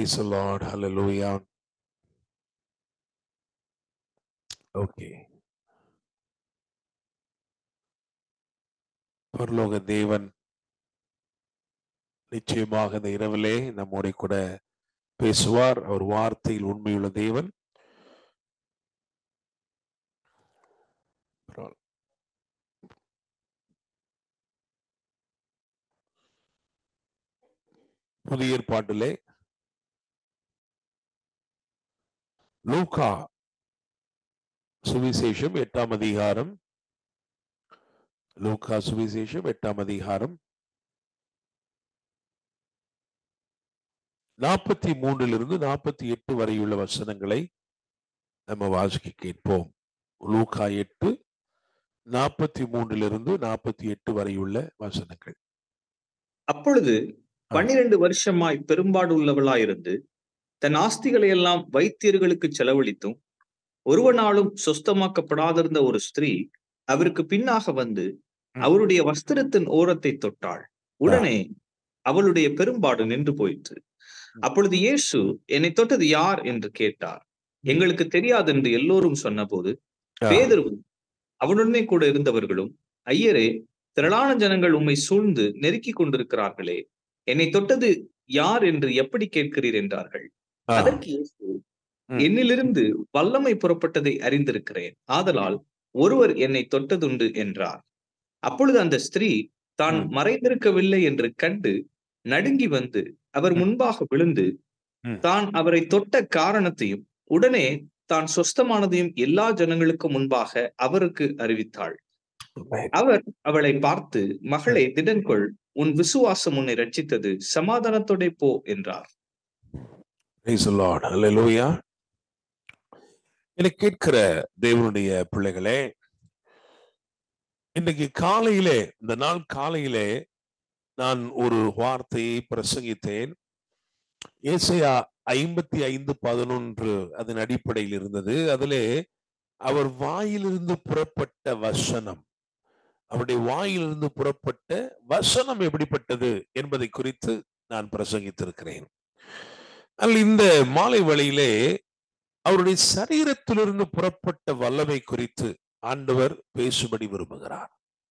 Praise the Lord. Hallelujah. Okay. பரலோக தேவன் நிச்சயமாக இந்த இரவிலே நம்மோட கூட பேசுவார் அவர் வார்த்தையில் உண்மையுள்ள தேவன் பரவாயில்ல. புதிய ஏற்பாட்டிலே லூகா சுவிசேஷம் எட்டாம் அதிகாரம் லூகா சுவிசேஷம் எட்டாம் அதிகாரம் நாற்பத்தி மூன்றிலிருந்து நாற்பத்தி எட்டு வரையுள்ள வசனங்களை நம்ம வாசிக்க கேட்போம் லூகா எட்டு நாற்பத்தி மூன்றிலிருந்து நாற்பத்தி எட்டு வரையுள்ள வசனங்கள் அப்பொழுது பன்னிரண்டு வருஷமாய் பெரும்பாடு உள்ளவளாயிருந்து தன் ஆஸ்திகளை எல்லாம் வைத்தியர்களுக்கு செலவழித்தும் ஒருவனாலும் சொஸ்தமாக்கப்படாதிருந்த ஒரு ஸ்திரீ அவருக்கு பின்னாக வந்து அவருடைய வஸ்திரத்தின் ஓரத்தை தொட்டாள் உடனே அவளுடைய பெரும்பாடு நின்று போயிற்று அப்பொழுது இயேசு என்னை தொட்டது யார் என்று கேட்டார் எங்களுக்கு தெரியாது என்று எல்லோரும் சொன்னபோது பேதரும் அவனுடனே கூட இருந்தவர்களும் ஐயரே திரளான ஜனங்கள் உம்மை சூழ்ந்து நெருக்கிக் கொண்டிருக்கிறார்களே என்னை தொட்டது யார் என்று எப்படி கேட்கிறீர் என்றார்கள் ஆ, அதற்கு இயேசு ம். என்னிலிருந்து வல்லமை புறப்பட்டதை அறிந்திருக்கிறேன் ஆதலால் ஒருவர் என்னை தொட்டதுண்டு என்றார் அப்பொழுது அந்த ஸ்திரீ தான் ம். மறைந்திருக்கவில்லை என்று கண்டு நடுங்கி வந்து அவர் ம். முன்பாக விழுந்து ம். தான் அவரை தொட்ட காரணத்தையும் உடனே தான் சொஸ்தமானதையும் எல்லா ஜனங்களுக்கும் முன்பாக அவருக்கு அறிவித்தாள் அவர் அவளை பார்த்து மகளே திடன்கொள் உன் விசுவாசம் உன்னை ரட்சித்தது சமாதானத்தோட போ என்றார் Praise the Lord. Hallelujah. என்னை கேட்கிற தேவனுடைய பிள்ளைகளே இன்னைக்கு காலையிலே இந்த நாள் காலையிலே நான் ஒரு வார்த்தையை பிரசங்கித்தேன் ஏசையா ஐம்பத்தி ஐந்து பதினொன்று அதன் அடிப்படையில் இருந்தது அதிலே அவர் வாயிலிருந்து புறப்பட்ட வசனம் அவருடைய வாயிலிருந்து புறப்பட்ட வசனம் எப்படிப்பட்டது என்பதை குறித்து நான் பிரசங்கித்திருக்கிறேன் ஆனால் இந்த மாலை வேளையிலே அவருடைய சரீரத்திலிருந்து புறப்பட்ட வல்லமை குறித்து ஆண்டவர் பேசும்படி விரும்புகிறார்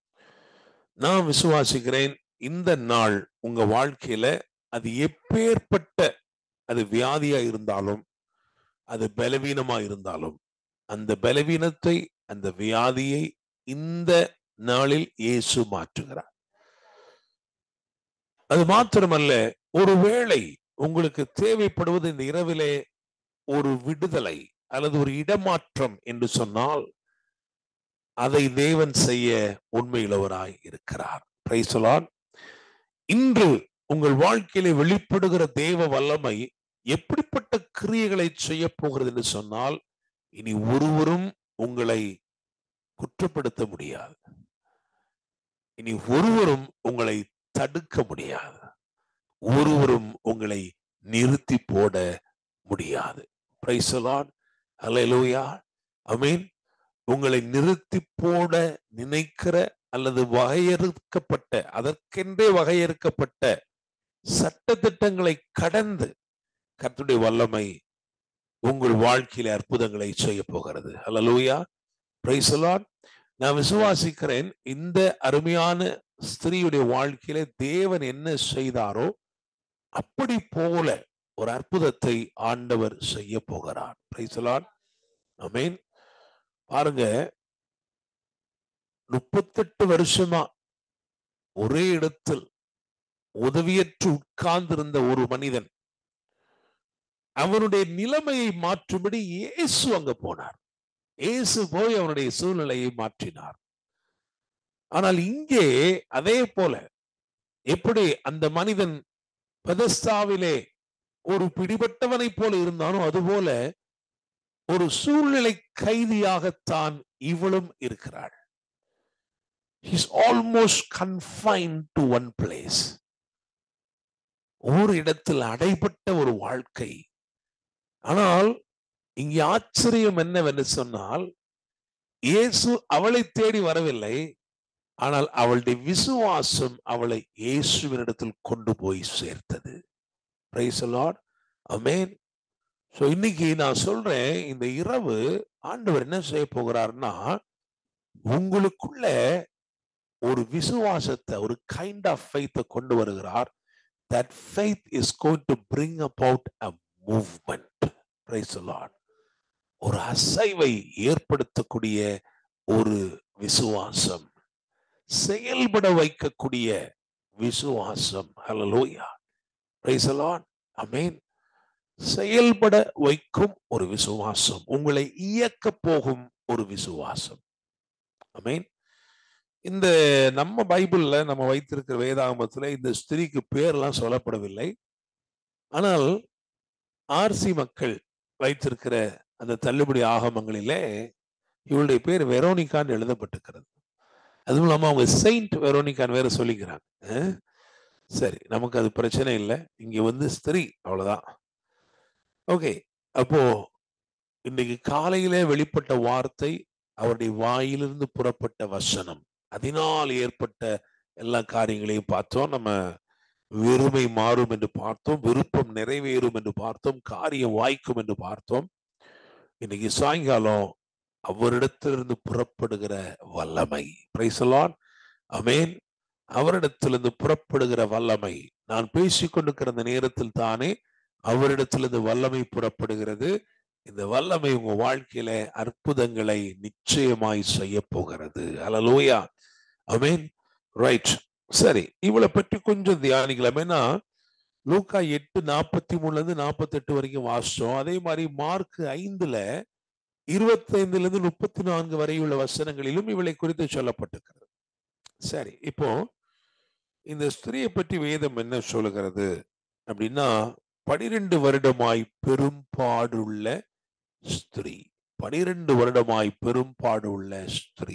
நான் விசுவாசிக்கிறேன் இந்த நாள் உங்க வாழ்க்கையில அது எப்பேற்பட்ட அது வியாதியா இருந்தாலும் அது பலவீனமா இருந்தாலும் அந்த பலவீனத்தை அந்த வியாதியை இந்த நாளில் இயேசு மாற்றுகிறார் அது மாத்திரமல்ல ஒருவேளை உங்களுக்கு தேவைப்படுவது இந்த இரவிலே ஒரு விடுதலை அல்லது ஒரு இடமாற்றம் என்று சொன்னால் அதை தேவன் செய்ய உண்மையுள்ளவராய் இருக்கிறார் Praise the Lord. இன்று உங்கள் வாழ்க்கையிலே வெளிப்படுகிற தேவ வல்லமை எப்படிப்பட்ட கிரியைகளை செய்ய போகிறது என்று சொன்னால் இனி ஒருவரும் உங்களை குற்றப்படுத்த முடியாது இனி ஒருவரும் உங்களை தடுக்க முடியாது ஒருவரும் உங்களை நிறுத்தி போட முடியாது Praise the Lord. Hallelujah. Ameen உங்களை நிறுத்தி போட நினைக்கிற அல்லது வகையறுக்கப்பட்ட அதற்கென்றே வகையறுக்கப்பட்ட சட்ட திட்டங்களை கடந்து கர்த்தருடைய வல்லமை உங்கள் வாழ்க்கையில அற்புதங்களை செய்ய போகிறது ஹalleluya praise the lord நான் விசுவாசிக்கிறேன் இந்த அருமையான ஸ்திரீயுடைய வாழ்க்கையில தேவன் என்ன செய்தாரோ அப்படி போல ஒரு அற்புதத்தை ஆண்டவர் செய்ய போகிறார் பிரைஸ் அமேன் பாருங்க முப்பத்தெட்டு வருஷமா ஒரே இடத்தில் உதவியற்று உட்கார்ந்திருந்த ஒரு மனிதன் அவனுடைய நிலைமையை மாற்றும்படி இயேசு அங்க போனார் இயேசு போய் அவனுடைய சூழ்நிலையை மாற்றினார் ஆனால் இங்கே அதே போல எப்படி அந்த மனிதன் பெதஸ்தாவிலே ஒரு பிடிபட்டவனை போல இருந்தானோ அதுபோல ஒரு சூழ்நிலை கைதியாகத்தான் இவளும் இருக்கிறாள் is almost confine to one place ஒரு இடத்தில் அடைபட்ட ஒரு வாழ்க்கை ஆனால் இங்கே ஆச்சரியம் என்னவென்று சொன்னால் இயேசு அவளை தேடி வரவில்லை ஆனால் அவளுடைய விசுவாசம் அவளை இயேசுவினிடத்தில் கொண்டு போய் சேர்த்தது Praise the Lord. Amen so இன்னைக்கு நான் சொல்றேன் இந்த இரவு ஆண்டவர் என்ன செய்ய போகிறார்னா உங்களுக்குள்ள ஒரு விசுவாசத்தை ஒரு கைண்ட் ஆஃப் ஃபெய்த்தை கொண்டு வருகிறார் that faith is going to bring about a movement praise lord ஒரு அசைவை ஏற்படுத்தக்கூடிய ஒரு விசுவாசம் செயல்பட வைக்கக்கூடிய விசுவாசம் ஹalleluya praise the lord amen செயல்பட வைக்கும் ஒரு விசுவாசம் உங்களை இயக்க போகும் ஒரு விசுவாசம் அமேன் இந்த நம்ம பைபிள்ல நம்ம வைத்திருக்கிற வேதாகமத்துல இந்த ஸ்திரீக்கு பேர்லாம் சொல்லப்படவில்லை ஆனால் ஆர்சி மக்கள் வைத்திருக்கிற அந்த தள்ளுபடி ஆகமங்களிலே இவளுடைய பேர் வெரோனிகான்னு எழுதப்பட்டிருக்கிறது அதுவும் இல்லாம அவங்க செயின்ட் வெரோனிகான்னு வேற சொல்லிக்கிறாங்க அஹ் சரி நமக்கு அது பிரச்சனை இல்லை இங்க வந்து ஸ்திரீ அவ்வளவுதான் ஓகே அப்போ இன்னைக்கு காலையிலே வெளிப்பட்ட வார்த்தை அவருடைய வாயிலிருந்து புறப்பட்ட வசனம் அதனால் ஏற்பட்ட எல்லா காரியங்களையும் பார்த்தோம் நம்ம வெறுமை மாறும் என்று பார்த்தோம் விருப்பம் நிறைவேறும் என்று பார்த்தோம் காரியம் வாய்க்கும் என்று பார்த்தோம் இன்னைக்கு சாயங்காலம் அவரிடத்திலிருந்து புறப்படுகிற வல்லமை பிரைசலான் அமேன் அவரிடத்திலிருந்து புறப்படுகிற வல்லமை நான் பேசிக் கொண்டிருக்கிற அந்த நேரத்தில் தானே அவரிடத்திலிருந்து வல்லமை புறப்படுகிறது இந்த வல்லமை உங்க வாழ்க்கையில அற்புதங்களை நிச்சயமாய் செய்ய போகிறது அலலூயா அமேன் ரைட் சரி இவளை பற்றி கொஞ்சம் தியானிக்கலாமேனா லூக்கா எட்டு நாற்பத்தி மூணுல இருந்து நாற்பத்தி எட்டு வரைக்கும் வாசிச்சோம் அதே மாதிரி மார்க் ஐந்துல இருபத்தைந்துல இருந்து முப்பத்தி நான்கு வரை உள்ள வசனங்களிலும் இவளை குறித்து சொல்லப்பட்டிருக்கிறது சரி இப்போ இந்த ஸ்திரியை பற்றி வேதம் என்ன சொல்லுகிறது அப்படின்னா பனிரெண்டு வருடமாய் பெரும்பாடுள்ள ஸ்திரீ பனிரெண்டு வருடமாய் பெரும்பாடுள்ள ஸ்திரீ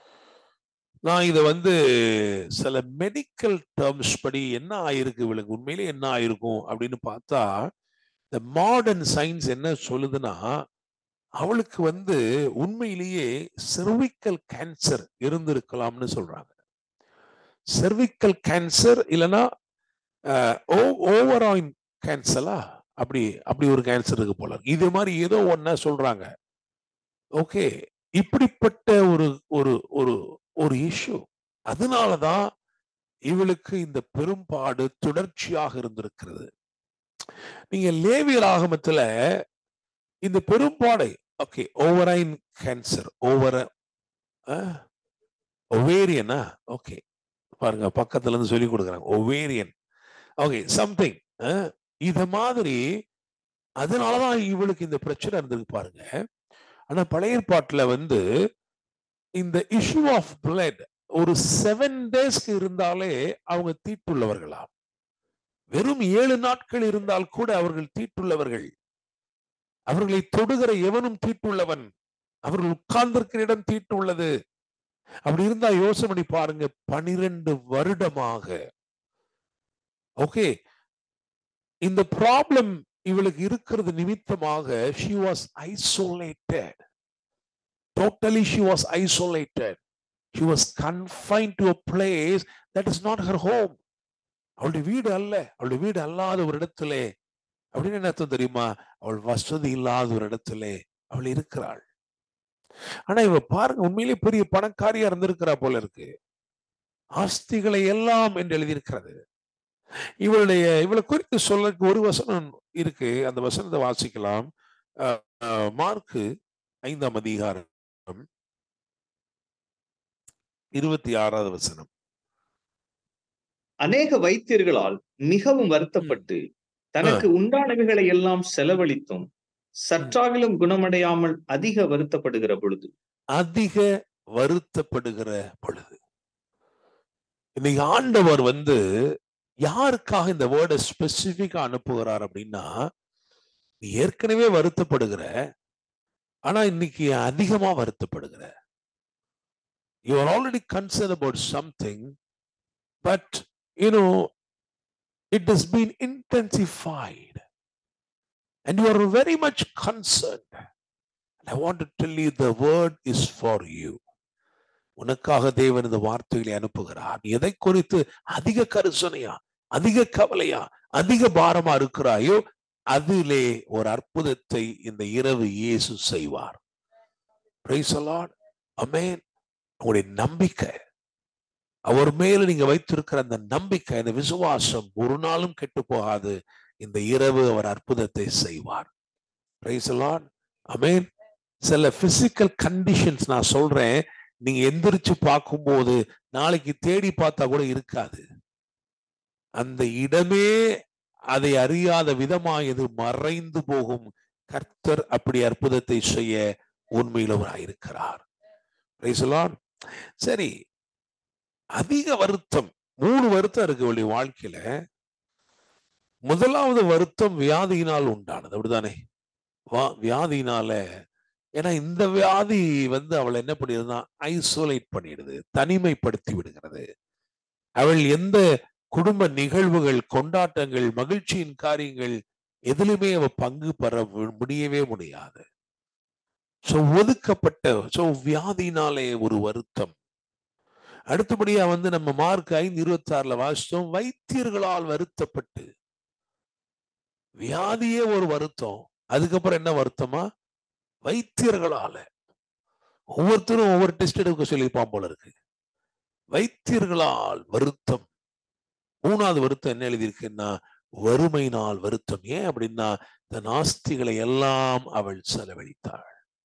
நான் இதை வந்து சில மெடிக்கல் டேர்ம்ஸ் படி என்ன ஆயிருக்கு இவளுக்கு உண்மையிலே என்ன ஆயிருக்கும் அப்படின்னு பார்த்தா இந்த மாடர்ன் சயின்ஸ் என்ன சொல்லுதுன்னா அவளுக்கு வந்து உண்மையிலேயே செர்விக்கல் கேன்சர் இருந்திருக்கலாம்னு சொல்றாங்க செர்விக்கல் கேன்சர் இல்லைன்னா ஓவராயின் கேன்சரா அப்படி அப்படி ஒரு கேன்சர் இருக்கு போல இது மாதிரி ஏதோ ஒன்ன சொல்றாங்க ஓகே இப்படிப்பட்ட ஒரு ஒரு ஒரு ஒரு இஷ்யூ அதனாலதான் இவளுக்கு இந்த பெரும்பாடு தொடர்ச்சியாக இருந்திருக்கிறது நீங்க லேவியர் ஆகமத்துல இந்த பெரும்பாடை ஓகே ஓவரைன் கேன்சர் ஓவர ஒவேரியனா ஓகே பாருங்க பக்கத்துல இருந்து சொல்லி கொடுக்குறாங்க ஒவேரியன் ஓகே சம்திங் இத மாதிரி அதனாலதான் இவளுக்கு இந்த பிரச்சனை இருந்திருக்கு பாருங்க ஆனா பழைய ஏற்பாட்டுல வந்து இந்த இஷ்யூ ஆஃப் பிளட் ஒரு செவன் டேஸ்க்கு இருந்தாலே அவங்க தீட்டுள்ளவர்களா வெறும் ஏழு நாட்கள் இருந்தால் கூட அவர்கள் தீட்டுள்ளவர்கள் அவர்களை தொடுகிற எவனும் தீட்டுள்ளவன் அவர்கள் உட்கார்ந்திருக்கிற இடம் தீட்டு உள்ளது அப்படி இருந்தா யோசனை பண்ணி பாருங்க பனிரெண்டு வருடமாக ஓகே இந்த ப்ராப்ளம் இவளுக்கு இருக்கிறது நிமித்தமாக she was isolated totally she was isolated she was confine to a place that is not her home அவளுடைய வீடு அல்ல அவளுடைய வீடு அல்லாத ஒரு இடத்திலே அப்படின்னு என்ன அர்த்தம் தெரியுமா அவள் வசதி இல்லாத ஒரு இடத்திலே அவள் இருக்கிறாள் ஆனா இவ பாருங்க உண்மையிலே பெரிய பணக்காரியா இருந்திருக்கிறா போல இருக்கு ஆஸ்திகளை எல்லாம் என்று எழுதியிருக்கிறது இவளுடைய இவளை குறித்து சொல்ல ஒரு வசனம் இருக்கு அந்த வசனத்தை வாசிக்கலாம் மார்க்கு ஐந்தாம் அதிகாரம் இருபத்தி ஆறாவது வசனம் அநேக வைத்தியர்களால் மிகவும் வருத்தப்பட்டு தனக்கு உண்டானவைகளை எல்லாம் செலவழித்தும் சற்றாகிலும் குணமடையாமல் அதிக வருத்தப்படுகிற பொழுது அதிக வருத்தப்படுகிற பொழுது இன்னைக்கு ஆண்டவர் வந்து யாருக்காக இந்த வேர்டை ஸ்பெசிபிக்கா அனுப்புகிறார் அப்படின்னா நீ ஏற்கனவே வருத்தப்படுகிற ஆனா இன்னைக்கு அதிகமா வருத்தப்படுகிற you are already concern about something but you know it has been intensified and you are very much concerned. And I want to tell you the word is for you. உனக்காக தேவன் இந்த வார்த்தைகளை அனுப்புகிறார் நீ எதை குறித்து அதிக கருசனையா அதிக கவலையா அதிக பாரமா இருக்கிறாயோ அதிலே ஒரு அற்புதத்தை இந்த இரவு இயேசு செய்வார் Praise the Lord. Amen. உங்களுடைய நம்பிக்கை அவர் மேல நீங்க வைத்திருக்கிற அந்த நம்பிக்கை அந்த விசுவாசம் ஒரு நாளும் கெட்டு போகாது இந்த இரவு அவர் அற்புதத்தை செய்வார் Praise the Lord. Amen. சில பிசிக்கல் கண்டிஷன்ஸ் நான் சொல்றேன் நீங்க எந்திரிச்சு பார்க்கும்போது நாளைக்கு தேடி பார்த்தா கூட இருக்காது அந்த இடமே அதை அறியாத விதமாக இது மறைந்து போகும் கர்த்தர் அப்படி அற்புதத்தை செய்ய உண்மையிலவராயிருக்கிறார் Praise the Lord. சரி அதிக வருத்தம் மூணு வருத்தம் இருக்கு அவளுடைய வாழ்க்கையில முதலாவது வருத்தம் வியாதியினால் உண்டானது அப்படிதானே வா வியாதியினால ஏன்னா இந்த வியாதி வந்து அவளை என்ன பண்ணிடுதுன்னா ஐசோலேட் பண்ணிடுது தனிமைப்படுத்தி விடுகிறது அவள் எந்த குடும்ப நிகழ்வுகள் கொண்டாட்டங்கள் மகிழ்ச்சியின் காரியங்கள் எதிலுமே அவ பங்கு பெற வி- முடியவே முடியாது சோ ஒதுக்கப்பட்ட சோ வியாதினாலே ஒரு வருத்தம் அடுத்தபடியா வந்து நம்ம மார்க் ஐந்து இருபத்தி ஆறுல வாசித்தோம் வைத்தியர்களால் வருத்தப்பட்டு வியாதியே ஒரு வருத்தம் அதுக்கப்புறம் என்ன வருத்தமா வைத்தியர்களால ஒவ்வொருத்தரும் ஒவ்வொரு டெஸ்ட் எடுக்க சொல்லியிருப்பான் போல இருக்கு வைத்தியர்களால் வருத்தம் மூணாவது வருத்தம் என்ன எழுதியிருக்குன்னா வறுமையினால் வருத்தம் ஏன் அப்படின்னா தன் ஆஸ்திகளை எல்லாம் அவள் செலவழித்தாள்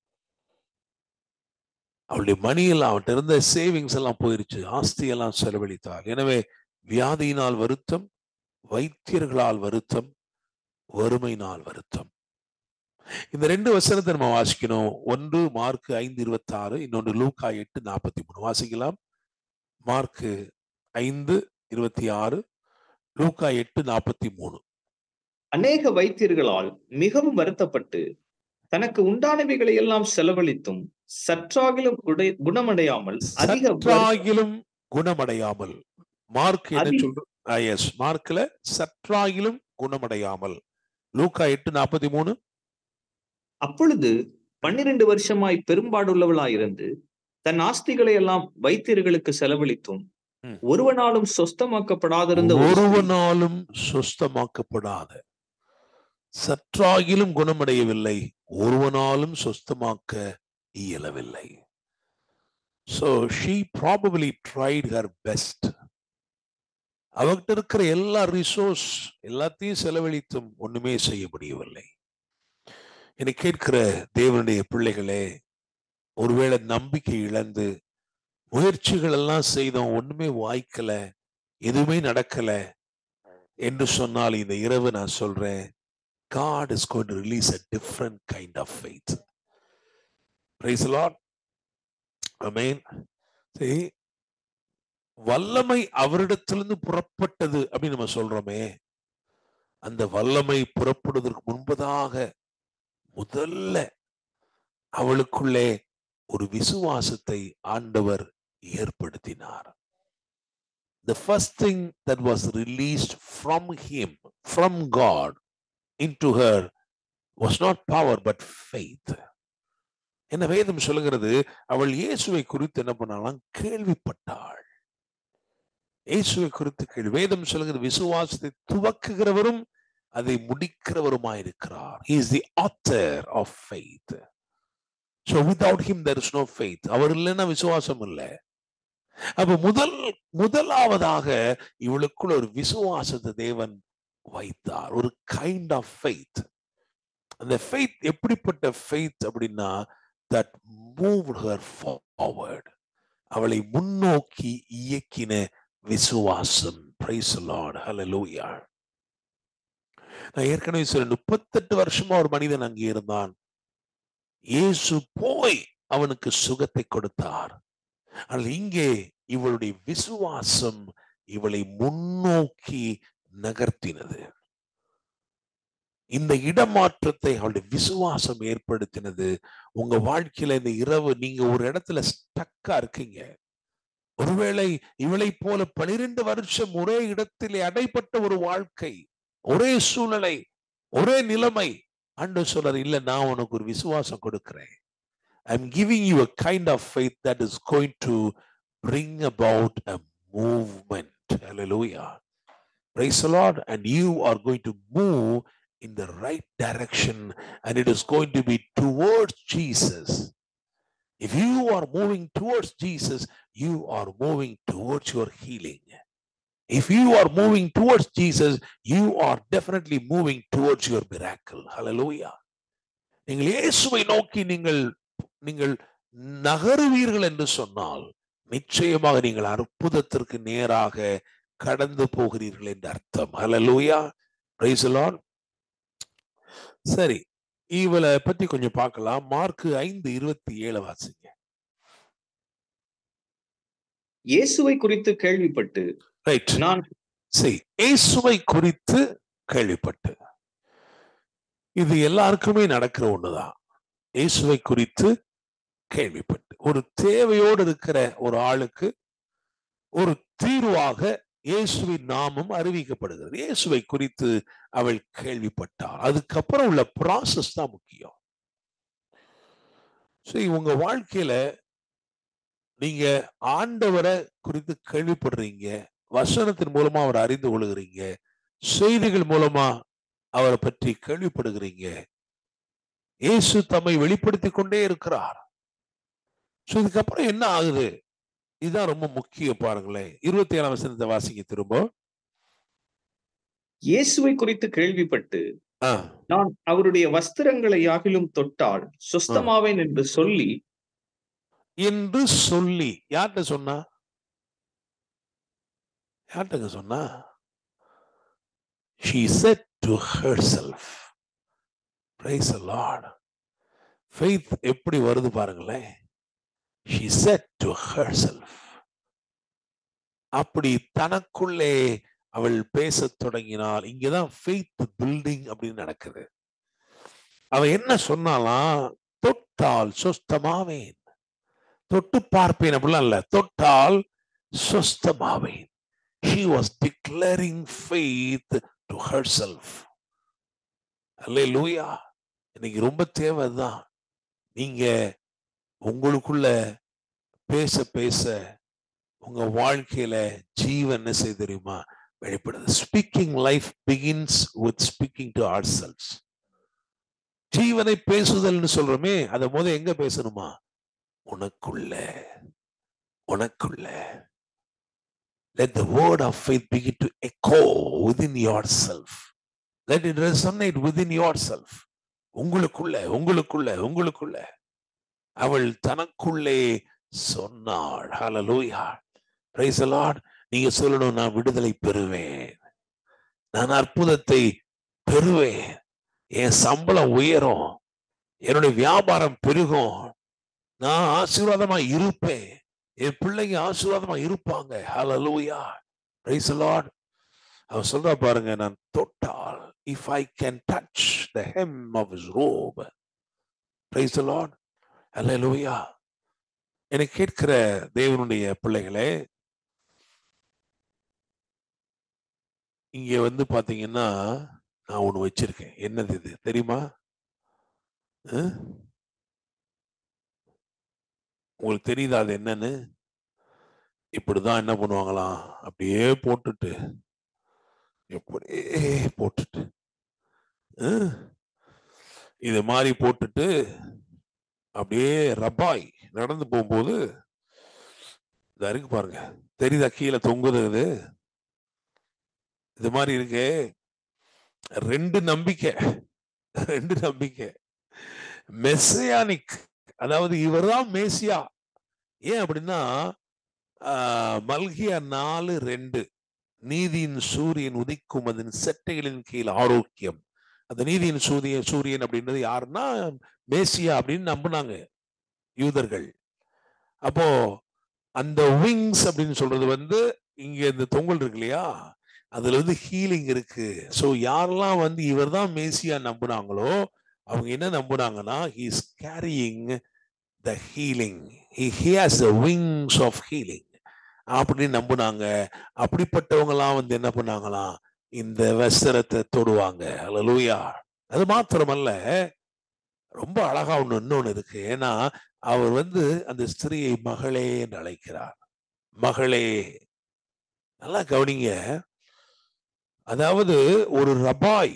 அவளுடைய மணியெல்லாம் அவள்கிட்ட இருந்த சேவிங்ஸ் எல்லாம் போயிருச்சு ஆஸ்தி எல்லாம் செலவழித்தாள் எனவே வியாதியினால் வருத்தம் வைத்தியர்களால் வருத்தம் வறுமையினால் வருத்தம் இந்த ரெண்டு வசனத்தை நம்ம வாசிக்கணும் ஒன்று மார்க் ஐந்து இருபத்தி ஆறு இன்னொன்று லூக்கா எட்டு நாற்பத்தி மூணு வாசிக்கலாம் மார்க் ஐந்து இருபத்தி ஆறு லூக்கா எட்டு நாற்பத்தி மூணு அநேக வைத்தியர்களால் மிகவும் வருத்தப்பட்டு தனக்கு உண்டானவைகளை எல்லாம் செலவழித்தும் சற்றாகிலும் உடை- குணமடையாமல் அதிக வருத்தம் சற்றாகிலும் குணமடையாமல் மார்க் என்ன அதி- சொல்ற எஸ் மார்க்ல சற்றாகிலும் குணமடையாமல் லூக்கா எட்டு நாற்பத்தி மூணு அப்பொழுது பன்னிரண்டு வருஷமாய் பெரும்பாடுள்ளவளாயிருந்து தன் ஆஸ்திகளை எல்லாம் வைத்தியர்களுக்கு செலவழித்தும் ம். ஒருவனாலும் சொஸ்தமாக்கப்படாதிருந்த ஒரு ஸ்திரீ ஒருவனாலும் சொஸ்தமாக்கப்படாத சற்றாகிலும் குணமடையவில்லை ஒருவனாலும் சொஸ்தமாக்க இயலவில்லை so she probably tried her best அவகிட்ட இருக்கிற எல்லா ரிசோர்ஸ் எல்லாத்தையும் செலவழித்தும் ஒண்ணுமே செய்ய முடியவில்லை என்னை கேட்கிற தேவனுடைய பிள்ளைகளே ஒருவேளை நம்பிக்கை இழந்து முயற்சிகள் எல்லாம் செய்தோம் ஒண்ணுமே வாய்க்கல எதுவுமே நடக்கல என்று சொன்னால் இந்த இரவு நான் சொல்றேன் God is going to release a different kind of faith. Praise the Lord. Amen. See, வல்லமை அவரிடத்திலிருந்து புறப்பட்டது அப்படின்னு நம்ம சொல்றோமே அந்த வல்லமை புறப்படுவதற்கு முன்பதாக முதல்ல அவளுக்குள்ளே ஒரு விசுவாசத்தை ஆண்டவர் ஏற்படுத்தினார் the first thing that was released from him from god into her was not power but faith என்ன வேதம் சொல்லுகிறது அவள் இயேசுவை குறித்து என்ன பண்ணாலாம் கேள்விப்பட்டாள் இயேசுவை குறித்து கேள்வி வேதம் சொல்லுகிறது விசுவாசத்தை துவக்குகிறவரும் அதை முடிக்கிறவருமாயிருக்கிறார் he is the author of faith so without him there is no faith அவர் இல்லைன்னா விசுவாசம் இல்லை அப்ப முதல் முதலாவதாக இவளுக்குள்ள ஒரு விசுவாசத்தை தேவன் வைத்தார் ஒரு கைண்ட் ஆஃப் ஃபெய்த் அந்த ஃபெய்த் எப்படிப்பட்ட ஃபெய்த் அப்படின்னா தட் மூவ் ஹர் ஃபார்வர்ட் அவளை முன்னோக்கி இயக்கின விசுவாசம் பிரைஸ் லார்ட் ஹalleluya நான் ஏற்கனவே சொல்ல முப்பத்தெட்டு வருஷமா ஒரு மனிதன் அங்கே இருந்தான் இயேசு போய் அவனுக்கு சுகத்தை கொடுத்தார் ஆனால் இங்கே இவளுடைய விசுவாசம் இவளை முன்னோக்கி நகர்த்தினது இந்த இடமாற்றத்தை அவளுடைய விசுவாசம் ஏற்படுத்தினது உங்க வாழ்க்கையில இந்த இரவு நீங்க ஒரு இடத்துல ஸ்டக்கா இருக்கீங்க ஒருவேளை இவளை போல பனிரெண்டு வருஷம் ஒரே இடத்திலே அடைப்பட்ட ஒரு வாழ்க்கை ஒரே சூழ்நிலை ஒரே நிலைமை ஆண்டு சொல்றாரு இல்ல நான் உனக்கு ஒரு விசுவாசம் கொடுக்கிறேன் I'm giving you a kind of faith that is going to bring about a movement. Hallelujah. Praise the Lord. And you are going to move in the right direction and it is going to be towards Jesus. If you are moving towards Jesus, you are moving towards your healing. If you are moving towards Jesus, you are definitely moving towards your miracle. Hallelujah. நீங்கள் இயேசுவை நோக்கி நீங்கள் நீங்கள் நகருவீர்கள் என்று சொன்னால் நிச்சயமாக நீங்கள் அற்புதத்திற்கு நேராக கடந்து போகிறீர்கள் என்று அர்த்தம் ஹalleluya praise the lord சரி இவளை பத்தி கொஞ்சம் பார்க்கலாம் மார்க் ஐந்து இருபத்தி ஏழு வாசிங்க இயேசுவை குறித்து கேள்விப்பட்டு ரைட் நான் சரி இயேசுவை குறித்து கேள்விப்பட்டு இது எல்லாருக்குமே நடக்கிற ஒண்ணுதான் இயேசுவை குறித்து கேள்விப்பட்டு ஒரு தேவையோடு இருக்கிற ஒரு ஆளுக்கு ஒரு தீர்வாக இயேசுவின் நாமம் அறிவிக்கப்படுகிறது இயேசுவை குறித்து அவள் கேள்விப்பட்டாள் அதுக்கப்புறம் உள்ள ப்ராசஸ் தான் முக்கியம் சரி உங்க வாழ்க்கையில நீங்க ஆண்டவரை குறித்து கேள்விப்படுறீங்க வசனத்தின் மூலமா அவரை அறிந்து கொள்கிறீங்க செய்திகள் மூலமா அவரை பற்றி கேள்விப்படுகிறீங்க இயேசு தம்மை வெளிப்படுத்தி கொண்டே இருக்கிறார் சோ இதுக்கப்புறம் என்ன ஆகுது இதுதான் ரொம்ப முக்கியம் பாருங்களேன் இருபத்தி ஏழாம் வசனத்தை வாசிங்க திரும்ப இயேசுவை குறித்து கேள்விப்பட்டு ஆ, நான் அவருடைய வஸ்திரங்களை யாகிலும் தொட்டால் சொஸ்தமாவேன் என்று சொல்லி என்று சொல்லி யார்கிட்ட சொன்னா யார்கிட்டங்க சொன்னா she said to herself praise the lord faith எப்படி வருது பாருங்களேன் she said to herself அப்படி தனக்குள்ளே அவள் பேசத் தொடங்கினால் இங்கதான் ஃபெய்த் பில்டிங் அப்படின்னு நடக்குது அவ என்ன சொன்னாலாம் தொட்டால் சொஸ்தமாவேன் தொட்டு பார்ப்பேன் அப்படிலாம் இல்ல தொட்டால் சொஸ்தமாவேன் she was declaring faith to herself அல்லேலூயா இன்னைக்கு ரொம்ப தேவைதான் நீங்க உங்களுக்குள்ள பேச பேச உங்க வாழ்க்கையில ஜீவன் என்ன செய்ய தெரியுமா வெளிப்படுது speaking life begins with speaking to ourselves ஜீவனை பேசுதல்னு சொல்றோமே அதை முத எங்க பேசணுமா உனக்குள்ள உனக்குள்ள let the word of faith begin to echo within yourself let it resonate within yourself உங்களுக்குள்ள உங்களுக்குள்ள உங்களுக்குள்ள அவள் தனக்குள்ளே சொன்னாள் ஹalleluya praise the lord நீங்க சொல்லணும் நான் விடுதலை பெறுவேன் நான் அற்புதத்தை பெறுவேன் என் சம்பளம் உயரும் என்னுடைய வியாபாரம் பெருகும் நான் ஆசீர்வாதமா இருப்பேன் என் பிள்ளைங்க ஆசீர்வாதமா இருப்பாங்க ஹalleluya praise the lord அவன் சொல்றா பாருங்க நான் தொட்டால் if I can touch the hem of his robe praise the lord hallelujah என்னை கேட்கிற தேவனுடைய பிள்ளைகளே இங்க வந்து பாத்தீங்கன்னா நான் ஒண்ணு வச்சிருக்கேன் என்னது இது தெரியுமா அஹ்? உங்களுக்கு தெரியுதா அது என்னன்னு இப்படிதான் என்ன பண்ணுவாங்களாம் அப்படியே போட்டுட்டு அப்படியே போட்டுட்டு அஹ்? இது மாதிரி போட்டுட்டு அப்படியே ரபாய் நடந்து போகும்போது இதா இருக்கு பாருங்க தெரியுதா கீழே தொங்குது இது இது மாதிரி இருக்கு ரெண்டு நம்பிக்கை ரெண்டு நம்பிக்கை மெஸ்ஸியானிக் அதாவது இவர்தான் மேசியா ஏன் அப்படின்னா ஆஹ், மல்கியா நாலு ரெண்டு நீதியின் சூரியன் உதிக்கும் அதன் செட்டைகளின் கீழ் ஆரோக்கியம் அந்த நீதியின் சூரியன் சூரியன் அப்படின்றது யாருன்னா மேசியா அப்படின்னு நம்பினாங்க யூதர்கள் அப்போ அந்த விங்ஸ் அப்படின்னு சொல்றது வந்து இங்க இந்த தொங்கல் இருக்கு இல்லையா அதுல வந்து ஹீலிங் இருக்கு சோ யாரெல்லாம் வந்து இவர்தான் மேசியா நம்புனாங்களோ அவங்க என்ன நம்புனாங்கன்னா he's carrying the healing he has the wings of healing அப்படின்னு நம்புனாங்க அப்படிப்பட்டவங்கலாம் வந்து என்ன பண்ணாங்களாம் இந்த வஸ்திரத்தை தொடுவாங்க அல்லூயா அது மாத்திரமல்ல ரொம்ப அழகா ஒண்ணு இன்னொன்னு இருக்கு ஏன்னா அவர் வந்து அந்த ஸ்திரியை மகளே என்று அழைக்கிறார் மகளே நல்லா கவனிங்க அதாவது ஒரு ரபாய்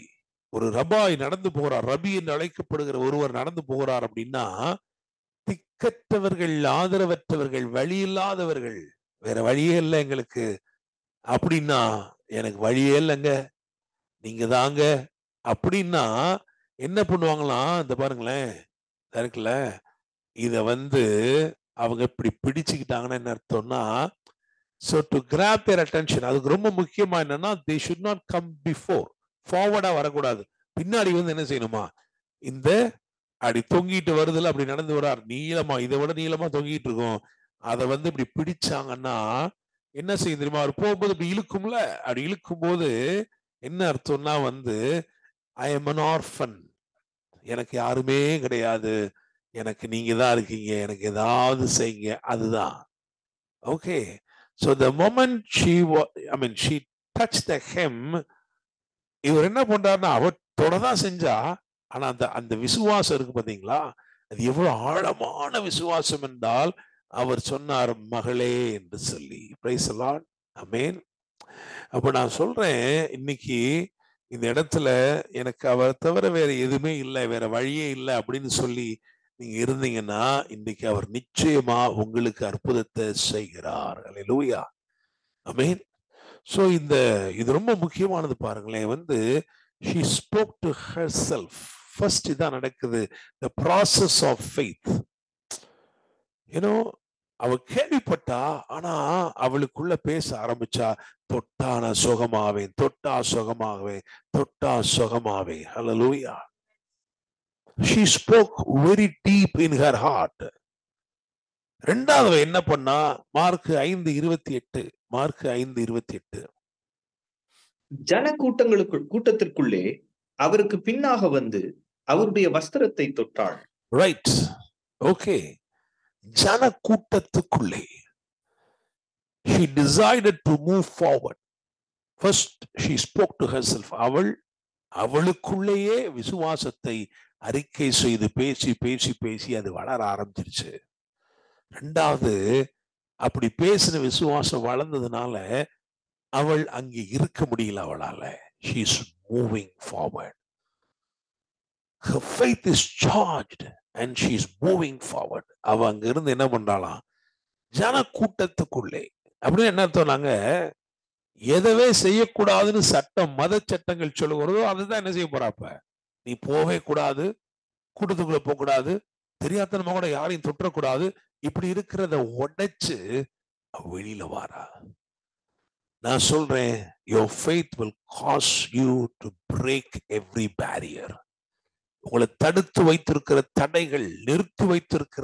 ஒரு ரபாய் நடந்து போகிறார் ரபி என்று அழைக்கப்படுகிற ஒருவர் நடந்து போகிறார் அப்படின்னா திக்கற்றவர்கள் ஆதரவற்றவர்கள் வழி இல்லாதவர்கள் வேற வழியே இல்லை எங்களுக்கு அப்படின்னா எனக்கு வழியே இல்லைங்க நீங்க தாங்க அப்படின்னா என்ன பண்ணுவாங்களாம் இந்த பாருங்களேன் இதா இருக்குல்ல இத வந்து அவங்க இப்படி பிடிச்சுக்கிட்டாங்கன்னா என்ன அர்த்தம்னா so to grab their attention அதுக்கு ரொம்ப முக்கியமா என்னன்னா they should not come before ஃபார்வர்டா வரக்கூடாது பின்னாடி வந்து என்ன செய்யணுமா இந்த அப்படி தொங்கிட்டு வருதுல அப்படி நடந்து வரார் நீளமா இதை விட நீளமா தொங்கிட்டு இருக்கும் அதை வந்து இப்படி பிடிச்சாங்கன்னா என்ன செய்யும் தெரியுமா அவர் போகும்போது இப்படி இழுக்கும்ல அப்படி இழுக்கும் போது என்ன அர்த்தம்னா வந்து ஐ எம் an orphan எனக்கு யாருமே கிடையாது எனக்கு நீங்க தான் இருக்கீங்க எனக்கு ஏதாவது செய்யுங்க அதுதான் okay so the moment she I mean she touch the hem இவர் என்ன பண்றாருன்னா அவர் தொடதான் செஞ்சா ஆனா அந்த அந்த விசுவாசம் இருக்கு பாத்தீங்களா அது எவ்வளவு ஆழமான விசுவாசம் என்றால் அவர் சொன்னார் மகளே என்று சொல்லி பிரைஸ் எல்லாம் அமேன் அப்ப நான் சொல்றேன் இன்னைக்கு இந்த இடத்துல எனக்கு அவர் தவிர வேற எதுவுமே இல்லை வேற வழியே இல்லை அப்படின்னு சொல்லி நீங்க இருந்தீங்கன்னா இன்னைக்கு அவர் நிச்சயமா உங்களுக்கு அற்புதத்தை செய்கிறார் அல்லேலூயா அமேன் சோ இந்த இது ரொம்ப முக்கியமானது பாருங்களேன் வந்து she spoke to herself first இதான் நடக்குது த ப்ராசஸ் ஆஃப் ஃபெய்த் ஏன்னோ அவ கேள்விப்பட்டா ஆனா அவளுக்குள்ள பேச ஆரம்பிச்சா தொட்டா நான் சுகமாவேன் தொட்டா சுகமாவேன் தொட்டா சுகமாவேன் ஹalleluya she spoke very deep in her heart ரெண்டாவது அவ என்ன பண்ணா மார்க் ஐந்து இருபத்தி எட்டு மார்க் ஐந்து இருபத்தி எட்டு ஜன கூட்டங்களுக்கு கூட்டத்திற்குள்ளே அவருக்கு பின்னாக வந்து அவருடைய வஸ்திரத்தை தொட்டாள் ரைட் ஓகே ஜன கூட்டத்துக்குள்ளே she decided to move forward first she spoke to herself அவள் அவளுக்குள்ளேயே விசுவாசத்தை அறிக்கை செய்து பேசி பேசி பேசி அது வளர ஆரம்பிச்சிருச்சு ரெண்டாவது அப்படி பேசின விசுவாசம் வளர்ந்ததுனால அவள் அங்கே இருக்க முடியல அவளால she is moving forward her faith is charged and she is moving forward அவ அங்க இருந்து என்ன பண்றாளாம் ஜன கூட்டத்துக்குள்ளே அப்படின்னு என்ன அர்த்தம் நாங்க எதவே செய்யக்கூடாதுன்னு சட்டம் மத சட்டங்கள் சொல்லுகிறதோ அதுதான் என்ன செய்ய போறாப்ப நீ போவே கூடாது கூட்டத்துக்குள்ள போக கூடாது தெரியாதனமா கூட யாரையும் தொற்றக்கூடாது இப்படி இருக்கிறத உடைச்சு அவ வெளியில வாரா நான் சொல்றேன் your faith will cause you to break every barrier உங்களை தடுத்து வைத்திருக்கிற தடைகள் நிறுத்தி வைத்திருக்கிற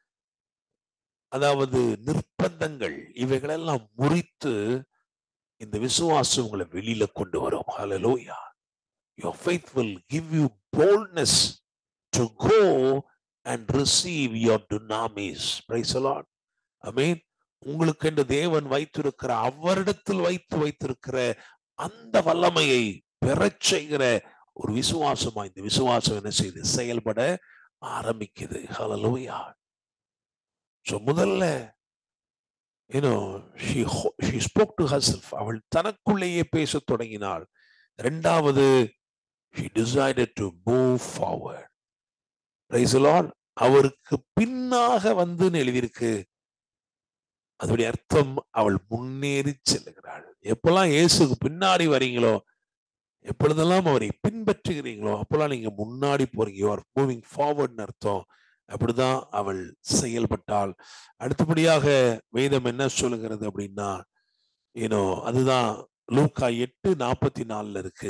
அதாவது நிர்பந்தங்கள் இவைகளெல்லாம் முறித்து இந்த விசுவாசம் உங்களை வெளியில கொண்டு வரும் ஹalleluya your faith will give you boldness to go and receive your dunamis praise the lord amen உங்களுக்கு என்று தேவன் வைத்திருக்கிற அவரிடத்தில் வைத்து வைத்திருக்கிற அந்த வல்லமையை பெறச் செய்கிற ஒரு விசுவாசமா இந்த விசுவாசம் என்ன செய்து செயல்பட ஆரம்பிக்குது ஹalleluya சோ முதல்ல you know she ho- she spoke to herself அவள் தனக்குள்ளேயே பேசத் தொடங்கினாள் இரண்டாவது she decided to move forward praise the lord அவருக்கு பின்னாக வந்துன்னு எழுதியிருக்கு அதோடைய அர்த்தம் அவள் முன்னேறி செல்லுகிறாள் எப்பெல்லாம் இயேசுக்கு பின்னாடி வரீங்களோ எப்பொழுதெல்லாம் அவரை பின்பற்றுகிறீங்களோ அப்பெல்லாம் நீங்க முன்னாடி போறீங்க யூ ஆர் மூவிங் ஃபார்வர்ட்னு அர்த்தம் அப்படிதான் அவள் செயல்பட்டாள் அடுத்தபடியாக வேதம் என்ன சொல்லுகிறது அப்படின்னா ஏனோ அதுதான் லூக்கா எட்டு நாற்பத்தி நாலுல இருக்கு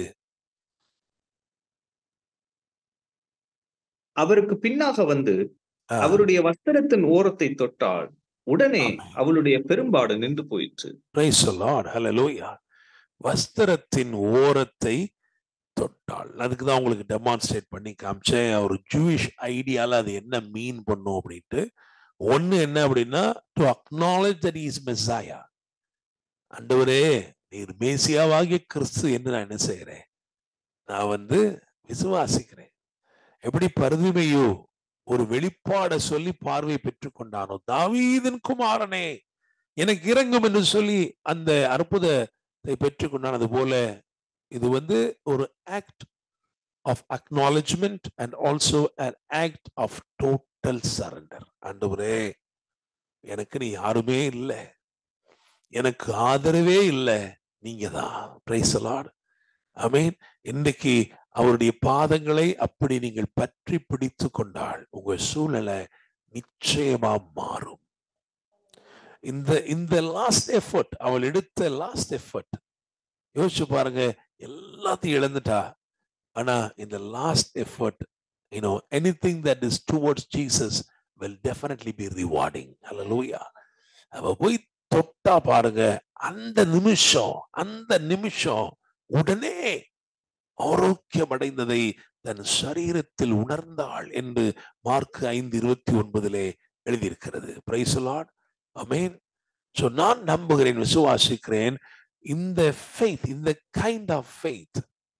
அவருக்கு பின்னாக வந்து ஆ, அவருடைய வஸ்திரத்தின் ஓரத்தை தொட்டாள் உடனே ஆமென். அவளுடைய பெரும்பாடு நின்று போயிற்று praise the Lord, hallelujah. வஸ்திரத்தின் ஓரத்தை தொட்டாள் அதுக்கு தான் உங்களுக்கு டெமான்ஸ்ட்ரேட் பண்ணி காமிச்சேன் ஒரு ஜூயிஷ் ஐடியால அது என்ன மீன் பண்ணும் அப்படின்ட்டு ஒண்ணு என்ன அப்படின்னா to acknowledge that is Messiah ஆண்டவரே நீர் மேசியாவாகிய கிறிஸ்து என்று நான் என்ன செய்கிறேன் நான் வந்து விசுவாசிக்கிறேன் எப்படி பருதுமையோ ஒரு வெளிப்பாட சொல்லி பார்வை பெற்றுக்கொண்டானோ தாவீதின் குமாரனே எனக்கு இறங்கும் என்று சொல்லி அந்த அற்புதத்தை பெற்றுக்கொண்டான் அது போல இது வந்து ஒரு act of acknowledgement and also an act of total surrender ஆண்டவரே எனக்கு நீ யாருமே இல்லை எனக்கு ஆதரவே இல்லை நீங்க தான் பிரைசலாட் அமீன் இன்னைக்கு அவருடைய பாதங்களை அப்படி நீங்கள் பற்றி பிடித்து கொண்டால் உங்க சூழ்நிலை நிச்சயமா மாறும் இந்த இந்த லாஸ்ட் எஃபர்ட் அவள் எடுத்த லாஸ்ட் எஃபர்ட் யோசிச்சு பாருங்க எல்லாத்தையும் இழந்துட்டா ஆனா இந்த last effort you know anything that is towards Jesus will definitely be rewarding hallelujah அவ போய் தொட்டா பாருங்க அந்த நிமிஷம் அந்த நிமிஷம் உடனே ஆரோக்கியம் அடைந்ததை தன் சரீரத்தில் உணர்ந்தாள் என்று மார்க் ஐந்து இருபத்தி ஒன்பதிலே எழுதியிருக்கிறது பிரைசலாட் அமேன் சோ நான் நம்புகிறேன் விசுவாசிக்கிறேன் இந்த ஃபெய்த் இந்த கைண்ட் ஆஃப் ஃபெய்த்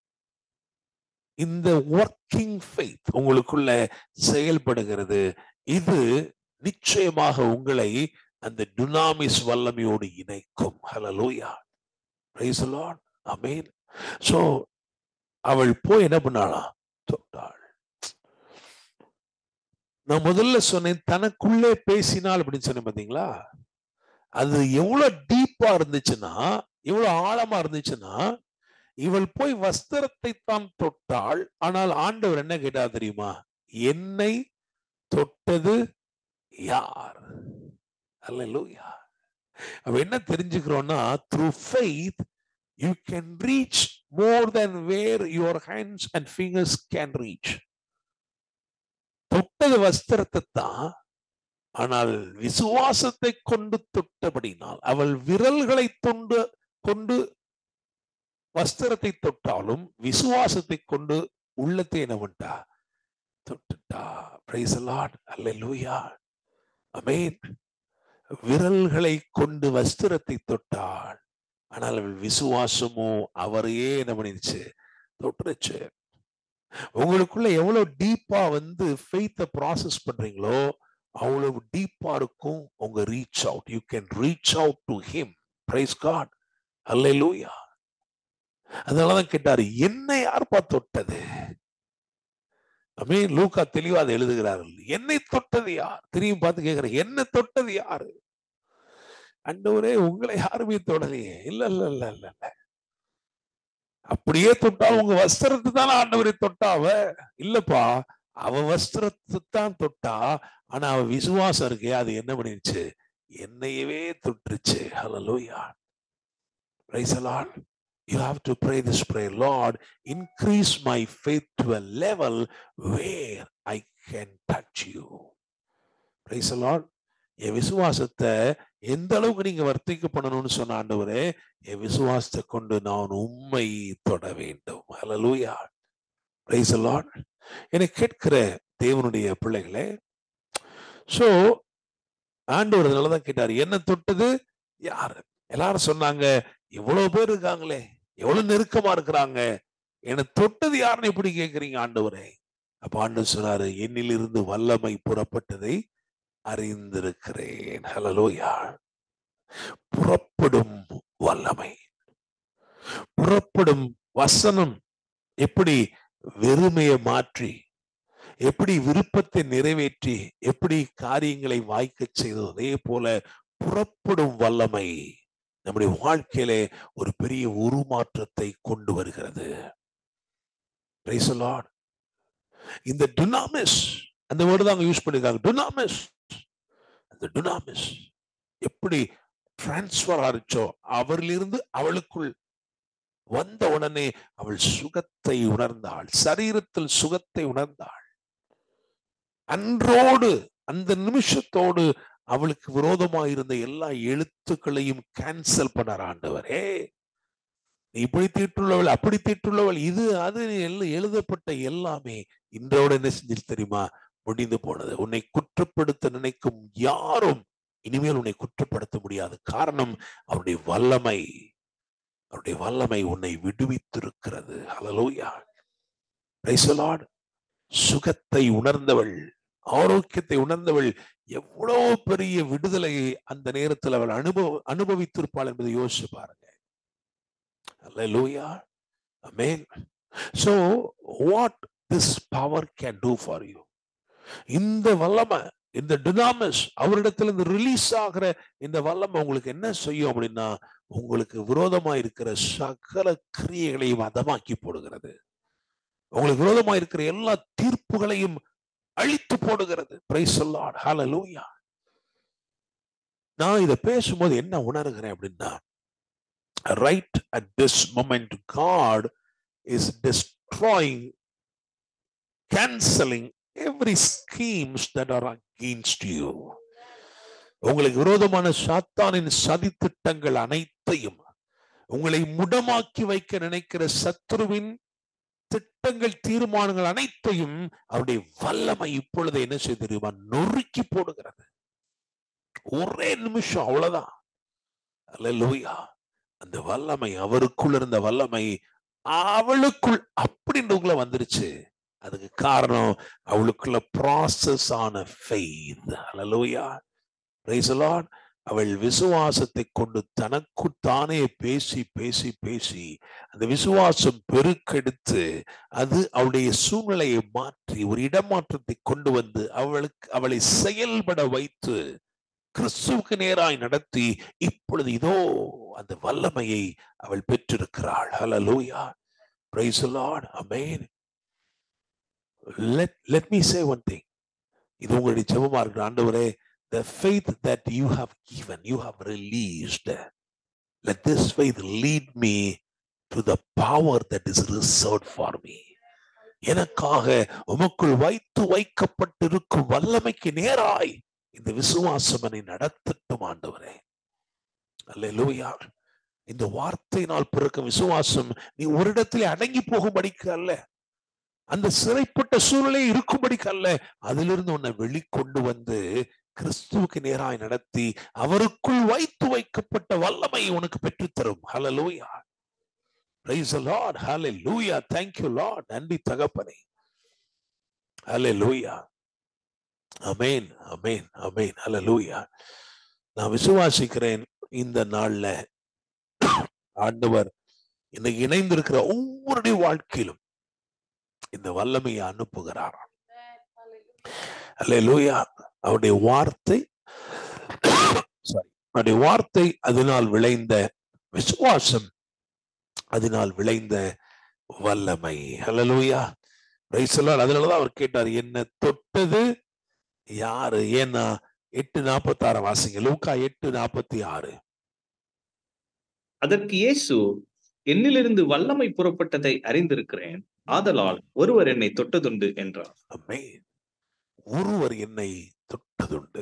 இந்த ஒர்க்கிங் ஃபெய்த் உங்களுக்குள்ள செயல்படுகிறது இது நிச்சயமாக உங்களை அந்த டுனாமிஸ் வல்லமையோடு இணைக்கும் hallelujah praise lord amen so அவள் போய் என்ன பண்ணாளா தொட்டாள் நான் முதல்ல சொன்னேன் தனக்குள்ளே பேசினாள் அப்படின்னு சொன்னேன் பாத்தீங்களா அது எவ்வளவு டீப்பா இருந்துச்சுன்னா எவ்வளவு ஆழமா இருந்துச்சுன்னா இவள் போய் வஸ்திரத்தை தான் தொட்டாள் ஆனால் ஆண்டவர் என்ன கேட்டா தெரியுமா என்னை தொட்டது யார் அல்லேலூயா அவ என்ன தெரிஞ்சுக்கிறோம்னா through faith you can reach more than where your hands and fingers can reach தொட்டது வஸ்திரத்தை தான் ஆனால் விசுவாசத்தை கொண்டு தொட்டபடினால் அவள் விரல்களை தொண்டு கொண்டு வஸ்திரத்தை தொட்டாலும் விசுவாசத்தை கொண்டு உள்ளத்தை என்ன பண்ணிட்டா தொட்டுட்டா பிரைஸ் லார்ட் அல்லேலூயா அமேன் விரல்களை கொண்டு வஸ்திரத்தை தொட்டாள் ஆனால் அவள் விசுவாசமோ அவரையே என்ன பண்ணிருச்சு தொட்டுருச்சு உங்களுக்குள்ள எவ்வளவு டீப்பா வந்து ஃபெய்த்தை ப்ராசஸ் பண்றீங்களோ அவ்வளவு டீப்பா இருக்கும் உங்க reach out you can reach out to him praise God alleluia அதனாலதான் கேட்டாரு என்ன யார்ப்பா தொட்டது அமே லூக்கா தெளிவா அதை எழுதுகிறார்கள் என்னை தொட்டது யார் திரும்பி பார்த்து கேட்கிற என்ன தொட்டது யாரு அண்டவரே உங்களை யாருமே தொடலையே இல்ல இல்ல இல்ல இல்ல இல்ல அப்படியே தொட்டா உங்க வஸ்திரத்தை தானே ஆண்டவரை தொட்டா அவ இல்லப்பா அவ வஸ்திரத்தை தான் தொட்டா ஆனா அவ விசுவாசம் இருக்கே அது என்ன பண்ணிருச்சு என்னையவே தொட்டுருச்சு hallelujah praise lord you have to pray this prayer lord increase my faith to a level where i can touch you praise the lord என் விசுவாசத்தை எந்த அளவுக்கு நீங்க வர்த்திக்க பண்ணணும்னு சொன்ன ஆண்டவரே என் விசுவாசத்தை கொண்டு நான் உண்மை தொட வேண்டும் ஹalleluya praise the lord என்னை கேட்கிற தேவனுடைய பிள்ளைகளே சோ ஆண்டவர் அதனாலதான் கேட்டாரு என்ன தொட்டது யாரு எல்லாரும் சொன்னாங்க இவ்வளவு பேர் இருக்காங்களே எவ்வளவு நெருக்கமா இருக்கிறாங்க என்னை தொட்டது யாருன்னு எப்படி கேட்கிறீங்க ஆண்டவரே அப்ப ஆண்டவர் சொன்னாரு என்னிலிருந்து வல்லமை புறப்பட்டதை அறிந்திருக்கிறேன் ஹலலோயா புறப்படும் வல்லமை புறப்படும் வசனம் எப்படி வெறுமையை மாற்றி எப்படி விருப்பத்தை நிறைவேற்றி எப்படி காரியங்களை வாய்க்கச் செய்ததோ அதே போல புறப்படும் வல்லமை நம்முடைய வாழ்க்கையிலே ஒரு பெரிய உருமாற்றத்தை கொண்டு வருகிறது Praise the Lord. இந்த டுனாமிஸ் அந்த வேர்டு தான் யூஸ் பண்ணிருக்காங்க டுனாமிஸ் அந்த டுனாமிஸ் எப்படி டிரான்ஸ்பர் ஆச்சோ அவரிலிருந்து அவளுக்குள் வந்த உடனே அவள் சுகத்தை உணர்ந்தாள் சரீரத்தில் சுகத்தை உணர்ந்தாள் அன்றோடு அந்த நிமிஷத்தோடு அவளுக்கு விரோதமாக இருந்த எல்லா எழுத்துக்களையும் கேன்சல் பண்ணார் ஆண்டவரே நீ இப்படி தீட்டுள்ளவள் அப்படி தீட்டுள்ளவள் இது அது எழு- எழுதப்பட்ட எல்லாமே இன்றோட என்ன செஞ்சு தெரியுமா முடிந்து போனது உன்னை குற்றப்படுத்த நினைக்கும் யாரும் இனிமேல் உன்னை குற்றப்படுத்த முடியாது காரணம் அவருடைய வல்லமை அவருடைய வல்லமை உன்னை விடுவித்திருக்கிறது ஹalleluya Praise the Lord. சுகத்தை உணர்ந்தவள் ஆரோக்கியத்தை உணர்ந்தவள் எவ்வளவு பெரிய விடுதலையை அந்த நேரத்தில் அவள் அனுபவ அனுபவித்திருப்பாள் என்பதை யோசிச்சு பாருங்க அல்லேலூயா ஆமென் So, what this power can do for you? இந்த வல்லமை இந்த டினாமஸ் அவரிடத்துல இருந்து ரிலீஸ் ஆகிற இந்த வல்லமை உங்களுக்கு என்ன செய்யும் அப்படின்னா உங்களுக்கு விரோதமா இருக்கிற சகல கிரியைகளையும் அதமாக்கி போடுகிறது உங்களுக்கு விரோதமா இருக்கிற எல்லா தீர்ப்புகளையும் அழித்து போடுகிறது பிரைஸ் லார்ட் ஹalleluya நான் இதை பேசும்போது என்ன உணர்கிறேன் அப்படின்னா right at this moment God is destroying cancelling every schemes that are against you உங்களுக்கு விரோதமான சாத்தானின் சதி திட்டங்கள் அனைத்தையும் உங்களை முடமாக்கி வைக்க நினைக்கிற சத்ருவின் திட்டங்கள் தீர்மானங்கள் அனைத்தையும் அவருடைய வல்லமை இப்பொழுது என்ன செய்து தெரியுமா நொறுக்கி போடுகிறது ஒரே நிமிஷம் அவ்வளவுதான் அல்லேலூயா அந்த வல்லமை அவருக்குள்ள இருந்த வல்லமை அவளுக்குள் அப்படின்றவங்கள வந்துருச்சு அதுக்கு காரணம் அவளுக்குள்ள ப்ராசஸ் ஆன ஃபெய்த் அல்லேலூயா பிரைஸ் லார்ட் அவள் விசுவாசத்தை கொண்டு தனக்கு தானே பேசி பேசி பேசி அந்த விசுவாசம் பெருக்கெடுத்து அது அவளுடைய சூழ்நிலையை மாற்றி ஒரு இடமாற்றத்தை கொண்டு வந்து அவளுக்கு அவளை செயல்பட வைத்து கிறிஸ்துவுக்கு நேராய் நடத்தி இப்பொழுது இதோ அந்த வல்லமையை அவள் பெற்றிருக்கிறாள் ஹalleluya praise the lord amen let let me say one thing இது உங்களுடைய ஜெபமா இருக்கிற ஆண்டவரே the faith that you have given you have released let this faith lead me to the power that is reserved for me எனக்காக உமக்குள் வைத்து வைக்கப்பட்டிருக்கும் வல்லமைக்கு நேராய் இந்த விசுவாசம் என்னை நடத்தட்டும் ஆண்டவரே அல்லேலூயா இந்த வார்த்தையினால் பிறக்கும் விசுவாசம் நீ ஒரு இடத்திலே அடங்கி போகும்படிக்கு அல்ல அந்த சிறைப்பட்ட சூழ்நிலை இருக்கும்படிக்கு அல்ல அதிலிருந்து உன்னை வெளிக்கொண்டு வந்து கிறிஸ்துவுக்கு நேராய் நடத்தி அவருக்குள் வைத்து வைக்கப்பட்ட வல்லமை உனக்கு பெற்றுத்தரும் ஹalleluya praise the lord hallelujah thank you lord நன்றி தகப்பனே hallelujah அமேன் அமேன் அமேன் ஹalleluya நான் விசுவாசிக்கிறேன் இந்த நாள்ல ஆண்டவர் இன்னைக்கு இணைந்திருக்கிற ஒவ்வொருடைய வாழ்க்கையிலும் இந்த வல்லமையை அனுப்புகிறார் அல்லேலூயா அவருடைய வார்த்தை சாரி அவருடைய வார்த்தை அதனால் விளைந்த விசுவாசம் அதனால் விளைந்த வல்லமை ஹalleluya பிரைஸ் அதனாலதான் அவர் கேட்டார் என்ன தொட்டது யாரு ஏன்னா எட்டு நாற்பத்தி ஆறு வாசிங்க லூக்கா எட்டு நாற்பத்தி ஆறு அதற்கு இயேசு என்னிலிருந்து வல்லமை புறப்பட்டதை அறிந்திருக்கிறேன் ஆதலால் ஒருவர் என்னை தொட்டதுண்டு என்றார் Amen. ஒருவர் என்னை தொட்டதுண்டு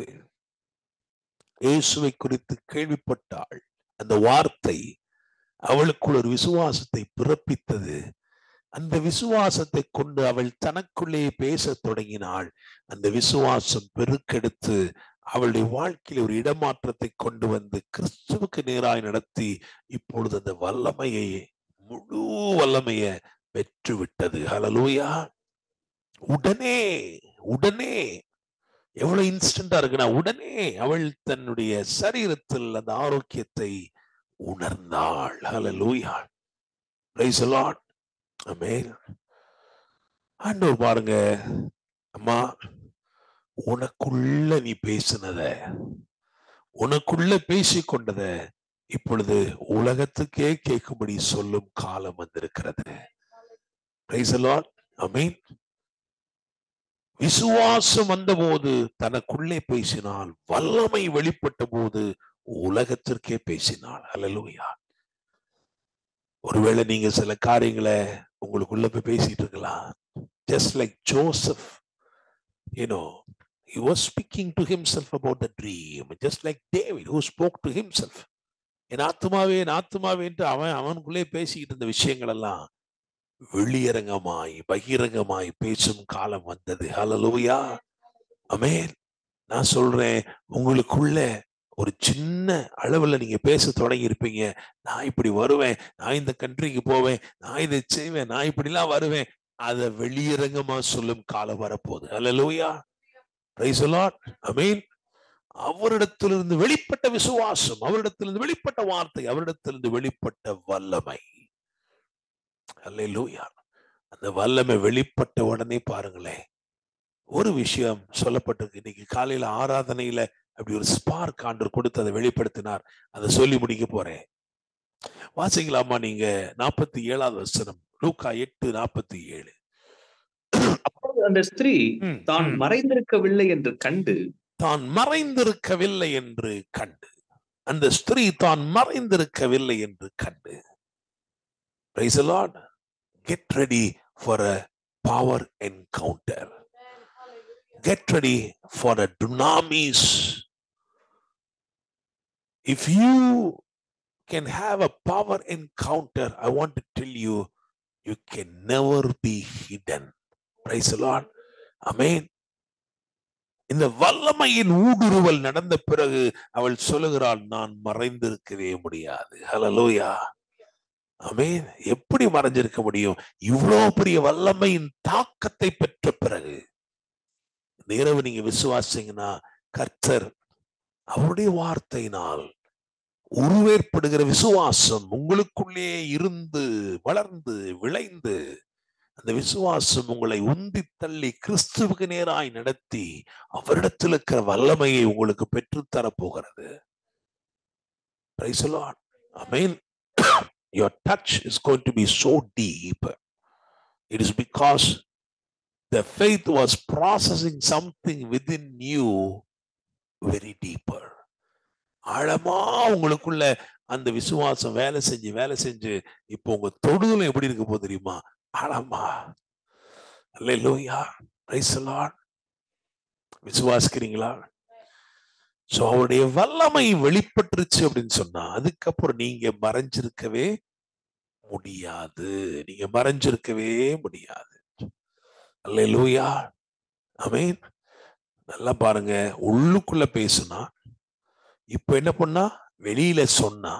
இயேசுவை குறித்து கேள்விப்பட்டாள் அந்த வார்த்தை அவளுக்குள் ஒரு விசுவாசத்தை பிறப்பித்தது அந்த விசுவாசத்தை கொண்டு அவள் தனக்குள்ளே பேசத் தொடங்கினாள் அந்த விசுவாசம் பெருக்கெடுத்து அவளுடைய வாழ்க்கையில் ஒரு இடமாற்றத்தை கொண்டு வந்து கிறிஸ்துவுக்கு நேராய் நடத்தி இப்பொழுது அந்த வல்லமையை முழு வல்லமையை பெற்று விட்டது ஹalleluya உடனே உடனே எவ்வளவு இன்ஸ்டன்டா இருக்குன்னா உடனே அவள் தன்னுடைய சரீரத்தில் அந்த ஆரோக்கியத்தை உணர்ந்தாள் ஹalleluya praise the lord ஆமென் ஆண்டவர் பாருங்க அம்மா உனக்குள்ள நீ பேசினத உனக்குள்ள பேசிக்கொண்டத இப்பொழுது உலகத்துக்கே கேட்கும்படி சொல்லும் காலம் வந்திருக்கிறது Praise the Lord. ஆமென் விசுவாசம் வந்தபோது தனக்குள்ளே பேசினாள் வல்லமை வெளிப்பட்ட போது உலகத்திற்கே பேசினாள் அல்லேலூயா ஒருவேளை நீங்க சில காரியங்களை உங்களுக்குள்ள போய் பேசிட்டு இருக்கலாம் just like Joseph you know he was speaking to himself about the dream just like david who spoke to himself என் ஆத்மாவே என் ஆத்மாவேன்ட்டு அவன் அவனுக்குள்ளே பேசிக்கிட்டு இருந்த விஷயங்கள் எல்லாம் வெளியரங்கமாய் பகிரங்கமாய் பேசும் காலம் வந்தது ஹalleluya அமேன் நான் சொல்றேன் உங்களுக்குள்ள ஒரு சின்ன அளவுல நீங்க பேச தொடங்கி இருப்பீங்க நான் இப்படி வருவேன் நான் இந்த கண்ட்ரிக்கு போவேன் நான் இதை செய்வேன் நான் இப்படிலாம் வருவேன் அதை வெளியரங்கமா சொல்லும் காலம் வரப்போகுது ஹalleluya praise the lord அமேன் அவரிடத்திலிருந்து வெளிப்பட்ட விசுவாசம் அவரிடத்திலிருந்து வெளிப்பட்ட வார்த்தை அவரிடத்திலிருந்து வெளிப்பட்ட வல்லமை அல்லேலூயா அந்த வல்லமை வெளிப்பட்ட உடனே பாருங்களேன் ஒரு விஷயம் சொல்லப்பட்டிருக்கு இன்னைக்கு காலையில ஆராதனையில அப்படி ஒரு ஸ்பார்க் ஆண்டர் கொடுத்து அதை வெளிப்படுத்தினார் அதை சொல்லி முடிக்க போறேன் வாசிக்கலாமா நீங்க நாற்பத்தி ஏழாவது வசனம் லூக்கா எட்டு நாற்பத்தி ஏழு அப்பொழுது அந்த ஸ்திரீ ம், தான் ம். மறைந்திருக்கவில்லை என்று கண்டு தான் மறைந்திருக்கவில்லை என்று கண்டு அந்த ஸ்திரீ தான் மறைந்திருக்கவில்லை என்று கண்டு Praise the Lord. Get ready for a power encounter. Get ready for a dunamis. If you can have a power encounter, I want to tell you, you can never be hidden. Praise the Lord. Amen. இந்த வல்லமையின் ஊடுருவல் நடந்த பிறகு அவள் சொல்லுகிறாள் நான் மறைந்திருக்கவே முடியாது hallelujah அமேன் எப்படி மறைஞ்சிருக்க முடியும் இவ்வளவு பெரிய வல்லமையின் தாக்கத்தை பெற்ற பிறகு இந்த இரவு நீங்க விசுவாசிங்கன்னா கர்த்தர் அவருடைய வார்த்தையினால் உருவேற்படுகிற விசுவாசம் உங்களுக்குள்ளே இருந்து வளர்ந்து விளைந்து அந்த விசுவாசம் உங்களை உந்தி தள்ளி கிறிஸ்துவுக்கு நேராய் நடத்தி அவரிடத்தில் இருக்கிற வல்லமையை உங்களுக்கு பெற்றுத்தர போகிறது Praise the Lord. Amen. Your touch is going to be so deep. It is because the faith was processing something within you very deeper. ஆழமா உங்களுக்குள்ள அந்த விசுவாசம் வேலை செஞ்சு வேலை செஞ்சு இப்போ உங்க தொடுதலும் எப்படி இருக்க போகுது தெரியுமா ஆழமா அல்லேலூயா பிரைஸ் தி லார்ட் விசுவாசிக்கிறீங்களா சோ அவருடைய வல்லமை வெளிப்பட்டுருச்சு அப்படின்னு சொன்னா அதுக்கப்புறம் நீங்க மறைஞ்சிருக்கவே முடியாது நீங்க மறைஞ்சிருக்கவே முடியாது அல்லேலூயா அமேன் நல்லா பாருங்க உள்ளுக்குள்ள பேசுனா இப்ப என்ன பண்ணா வெளியில சொன்னா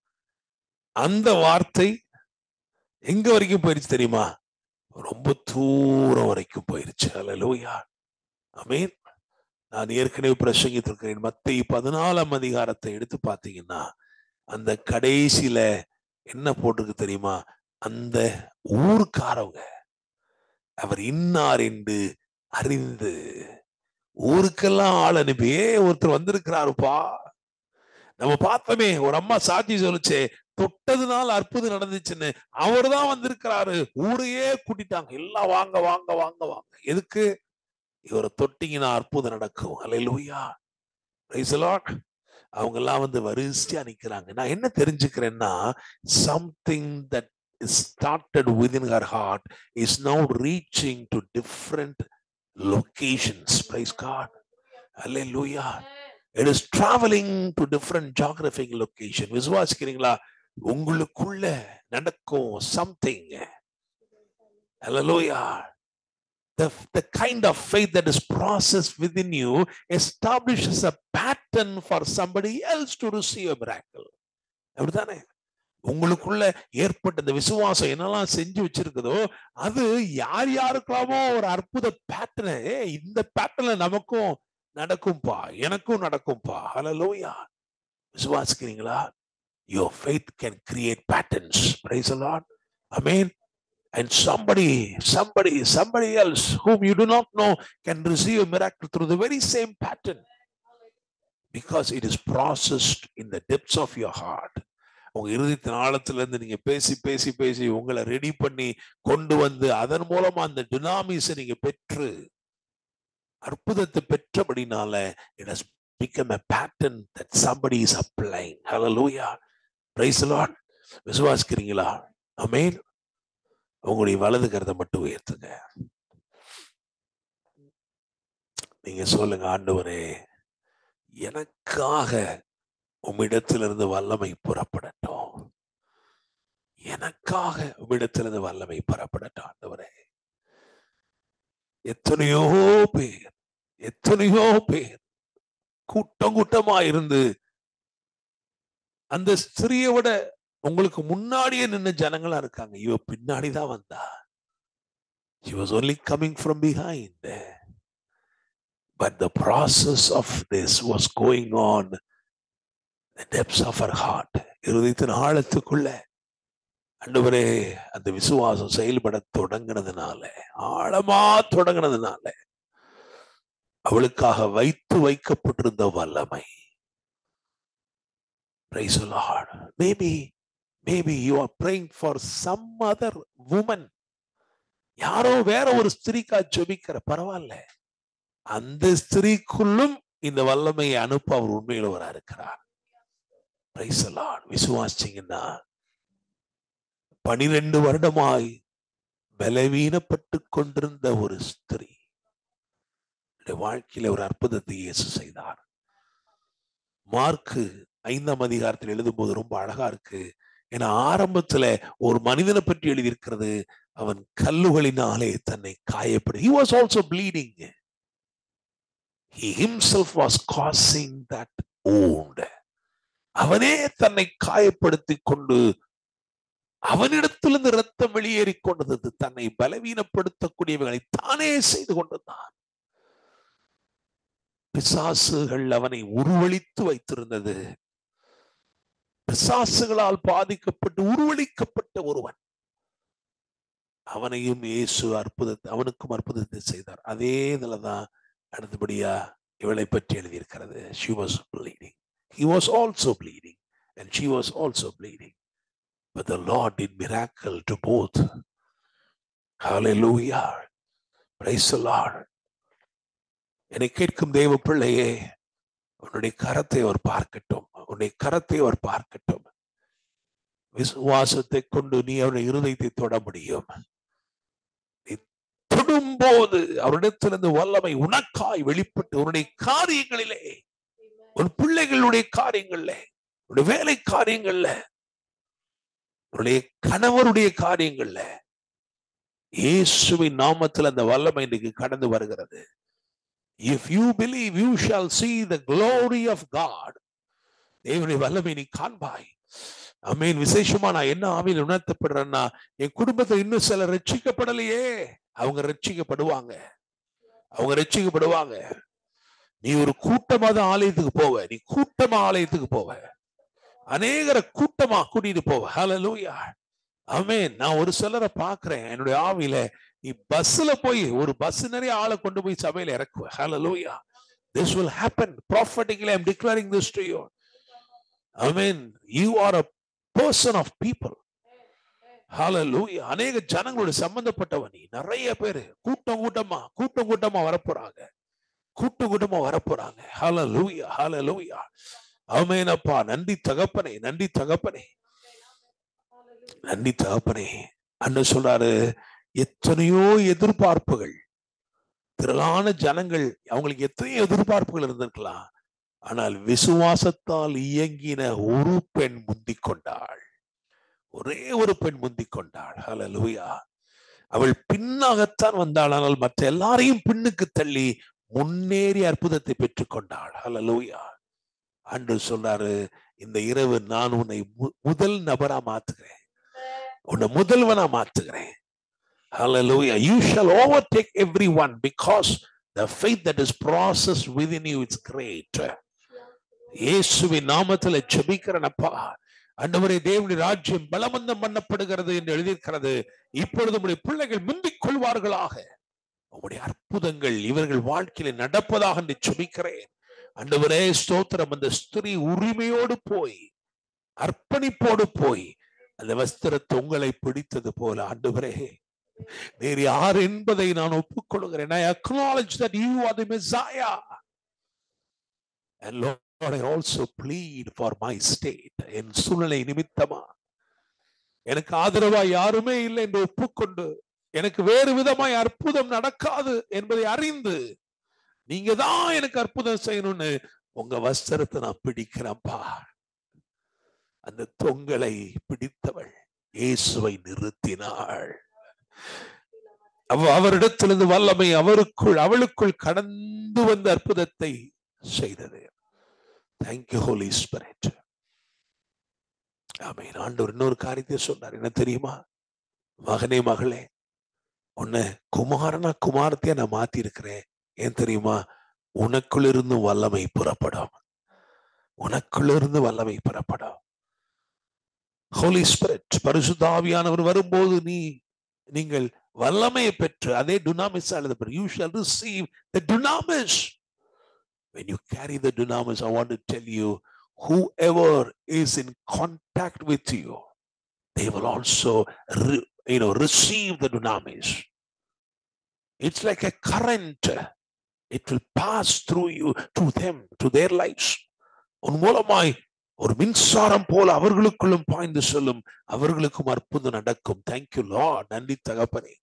அந்த வார்த்தை எங்க வரைக்கும் போயிருச்சு தெரியுமா ரொம்ப தூரம் வரைக்கும் போயிருச்சு அல்லேலூயா அமேன் நான் ஏற்கனவே பிரசங்கித்திருக்கிறேன் மத்திய பதினாலாம் அதிகாரத்தை எடுத்து பார்த்தீங்கன்னா அந்த கடைசியில என்ன போட்டிருக்கு தெரியுமா அந்த ஊருக்காரவங்க அவர் இன்னார் என்று அறிந்து ஊருக்கெல்லாம் ஆள் அனுப்பி "ஏ, ஒருத்தர் வந்திருக்கிறாருப்பா நம்ம பார்த்தோமே ஒரு அம்மா சாட்சி சொல்லுச்சே தொட்டதுனால அற்புதம் நடந்துச்சுன்னு அவர் தான் வந்திருக்கிறாரு ஊரையே கூட்டிட்டாங்க எல்லாம் வாங்க வாங்க வாங்க வாங்க எதுக்கு இவரை தொட்டிங்கன்னா அற்புதம் நடக்கும் அல்லேலூயா பிரைஸ் லார்ட் அவங்க எல்லாம் வந்து வரிசையா நிக்கிறாங்க நான் என்ன தெரிஞ்சுக்கிறேன்னா something that is started within her heart is now reaching to different locations praise god hallelujah it is traveling to different geographic location விசுவாசிக்கிறீங்களா உங்களுக்குள்ள நடக்கும் something hallelujah the, the kind of faith that is processed within you establishes a pattern for somebody else to receive a miracle அப்படித்தானே உங்களுக்குள்ள ஏற்பட்ட இந்த விசுவாசம் என்னெல்லாம் செஞ்சு வச்சிருக்குதோ அது யார் யாருக்கெல்லாமோ ஒரு அற்புத பேட்டர்னு இந்த பேட்டர்ல நமக்கும் நடக்கும்பா எனக்கும் நடக்கும்பா ஹalleluya விசுவாசிக்கிறீங்களா your faith can create patterns praise the lord amen and somebody somebody somebody else whom you do not know can receive a miracle through the very same pattern because it is processed in the depths of your heart உங்க இருதயத்தின் ஆழத்துல இருந்து நீங்க பேசி பேசி பேசி உங்களை ready பண்ணி கொண்டு வந்து அதன் மூலமா அந்த டினாமிஸை நீங்க பெற்று அற்புதத்தை பெற்றபடினால it has become a pattern that somebody is applying hallelujah praise the lord விசுவாசிக்கிறீங்களா அமேன் உங்களுடைய வலது கருத்தை மட்டும் உயர்த்துங்க நீங்க சொல்லுங்க ஆண்டவரே எனக்காக உம்மிடத்திலிருந்து வல்லமை புறப்படட்டும் எனக்காக உம்மிடத்திலிருந்து வல்லமை புறப்படட்டும் ஆண்டவரே எத்தனையோ பேர் எத்தனையோ பேர் கூட்டம் கூட்டமா இருந்து அந்த ஸ்திரியை விட உங்களுக்கு முன்னாடியே நின்ன ஜனங்களா இருக்காங்க இவ பின்னாடிதான் வந்தா she was only coming from behind but the process of this was going on the depths of her heart இருதயத்தின் ஆழத்துக்குள்ள அண்டவரே அந்த விசுவாசம் செயல்பட தொடங்கினதுனால ஆழமா தொடங்கினதுனால அவளுக்காக வைத்து வைக்கப்பட்டிருந்த வல்லமை Praise the Lord. Maybe, maybe you are praying for some other woman. யாரோ வேற ஒரு ஸ்திரீக்கா ஜெபிக்கிற பரவாயில்ல அந்த ஸ்திரீக்குள்ளும் இந்த வல்லமையை அனுப்ப அவர் உண்மையிலவரா இருக்கிறார் Praise the Lord. விசுவாசிங்கன்னா பனிரெண்டு வருடமாய் பலவீனப்பட்டு கொண்டிருந்த ஒரு ஸ்திரீ அவருடைய வாழ்க்கையில ஒரு அற்புதத்தை இயேசு செய்தார் மார்க்கு ஐந்தாம் அதிகாரத்தில் எழுதும்போது ரொம்ப அழகா இருக்கு ஏன்னா ஆரம்பத்துல ஒரு மனிதனை பற்றி எழுதியிருக்கிறது அவன் கல்லுகளினாலே தன்னை காயப்படு he was also bleeding he himself was causing that wound அவனே தன்னை காயப்படுத்தி கொண்டு அவனிடத்திலிருந்து ரத்தம் வெளியேறிக் கொண்டது தன்னை பலவீனப்படுத்தக்கூடியவைகளை தானே செய்து கொண்டிருந்தான் பிசாசுகள் அவனை உருவளித்து வைத்திருந்தது பிசாசுகளால் பாதிக்கப்பட்டு உருவளிக்கப்பட்ட ஒருவன் அவனையும் இயேசு அற்புதத்தை அவனுக்கும் அற்புதத்தை செய்தார் அதே இதுலதான் அடுத்தபடியா இவளை பற்றி எழுதியிருக்கிறது she was bleeding he was also bleeding and she was also bleeding but the lord did miracle to both hallelujah praise the lord என்னை கேட்கும் தெய்வ பிள்ளையே உன்னுடைய கரத்தை அவர் பார்க்கட்டும் உன்னுடைய கரத்தை அவர் பார்க்கட்டும் விசுவாசத்தை கொண்டு நீ அவருடைய இருதயத்தை தொட முடியும் நீ தொடும்போது அவரிடத்திலிருந்து வல்லமை உனக்காய் வெளிப்பட்டு உன்னுடைய காரியங்களிலே உன் பிள்ளைகளுடைய காரியங்கள்ல உன்னுடைய வேலை காரியங்கள்ல உன்னுடைய கணவருடைய காரியங்கள்ல இயேசுவின் நாமத்தில் அந்த வல்லமை இன்னைக்கு கடந்து வருகிறது If you believe, you shall see the glory of God. தேவனுடைய வல்லமை நீ காண்பாய் அமீன் விசேஷமா நான் என்ன ஆவியில் உணர்த்தப்படுறேன்னா என் குடும்பத்தை இன்னும் சிலர் ரட்சிக்கப்படலையே அவங்க ரட்சிக்கப்படுவாங்க அவங்க ரட்சிக்கப்படுவாங்க நீ ஒரு கூட்டமா தான் ஆலயத்துக்கு போவ நீ கூட்டமா ஆலயத்துக்கு போவ அநேகரை கூட்டமா கூட்டிட்டு போவ ஹalleluya ஆமென் நான் ஒரு சிலரை பாக்குறேன் என்னுடைய ஆவியில நீ பஸ்ல போய் ஒரு பஸ் நிறைய ஆளை கொண்டு போய் சபையில இறக்குவ ஹalleluya this will happen prophetically i'm declaring this to you i mean you are a person of people hallelujah அநேக ஜனங்களோட சம்பந்தப்பட்டவ நீ நிறைய பேரு கூட்டம் கூட்டமா கூட்டம் கூட்டமா வரப்போறாங்க கூட்டம் கூட்டமா வரப்போறாங்க ஹalleluya hallelujah ஆமென் அப்பா நன்றி தகப்பனே நன்றி தகப்பனே நன்றி தகப்பனே அண்ணன் சொல்றாரு எத்தனையோ எதிர்பார்ப்புகள் திரளான ஜனங்கள் அவங்களுக்கு எத்தனையோ எதிர்பார்ப்புகள் இருந்திருக்கலாம் ஆனால் விசுவாசத்தால் இயங்கின ஒரு பெண் முந்திக் கொண்டாள் ஒரே ஒரு பெண் முந்திக் கொண்டாள் ஹalleluya அவள் பின்னாகத்தான் வந்தாள் ஆனால் மற்ற எல்லாரையும் பின்னுக்கு தள்ளி முன்னேறி அற்புதத்தை பெற்றுக்கொண்டாள் ஹalleluya அன்று சொல்றாரு இந்த இரவு நான் உன்னை மு- முதல் நபரா மாத்துகிறேன் உன்னை முதல்வனா மாத்துகிறேன் Hallelujah. You shall overtake everyone because the faith that is processed within you is great. இயேசுவின் நாமத்துல ஜெபிக்கிறனப்பா அண்டவரே தேவனுடைய ராஜ்யம் பலமந்தம் பண்ணப்படுகிறது என்று எழுதியிருக்கிறது இப்பொழுது உடைய பிள்ளைகள் முந்திக் கொள்வார்களாக உங்களுடைய அற்புதங்கள் இவர்கள் வாழ்க்கையில நடப்பதாக என்று ஜெபிக்கிறேன் அண்டவரே ஸ்தோத்திரம் அந்த ஸ்திரீ உரிமையோடு போய் அர்ப்பணிப்போடு போய் அந்த வஸ்திரத்தை உங்களை பிடித்தது போல ஆண்டவரே நீர் யார் என்பதை நான் ஒப்புக்கொள்கிறேன் I acknowledge that you are the Messiah. And Lord, I also plead for my state. என் சூழ்நிலை நிமித்தமா எனக்கு ஆதரவா யாருமே இல்லை என்று ஒப்புக்கொண்டு எனக்கு வேறு விதமாய் அற்புதம் நடக்காது என்பதை அறிந்து நீங்க தான் எனக்கு அற்புதம் செய்யணும்னு உங்க வஸ்திரத்தை நான் பிடிக்கிறேன்ப்பா அந்த தொங்கலை பிடித்தவள் இயேசுவை நிறுத்தினாள் அவ அவரிடத்திலிருந்து வல்லமை அவருக்குள் அவளுக்குள் கடந்து வந்த அற்புதத்தை செய்தது தேங்க்யூ ஹோலி ஸ்பிரிட் ஆமென் ஆண்டவர் இன்னொரு காரியத்தை சொன்னார் என்ன தெரியுமா மகனே மகளே உன்னை குமாரனா குமாரத்தையா நான் மாத்தி இருக்கிறேன் ஏன் தெரியுமா உனக்குள் இருந்து வல்லமை புறப்படும் உனக்குள்ள இருந்து வல்லமை புறப்படும் ஹோலி ஸ்பிரிட் பரிசுத்தாவியானவர் வரும்போது நீ நீங்கள் வல்லமையை பெற்று அதே dunamis எழுதப்படும் you shall receive the dunamis when you carry the dunamis i want to tell you whoever is in contact with you they will also re- you know receive the dunamis it's like a current it will pass through you to them to their lives உன் மூலமாய் ஒரு மின்சாரம் போல அவர்களுக்குள்ளும் பாய்ந்து செல்லும் அவர்களுக்கும் அற்புதம் நடக்கும் தேங்க்யூ லா நன்றி தகப்பனே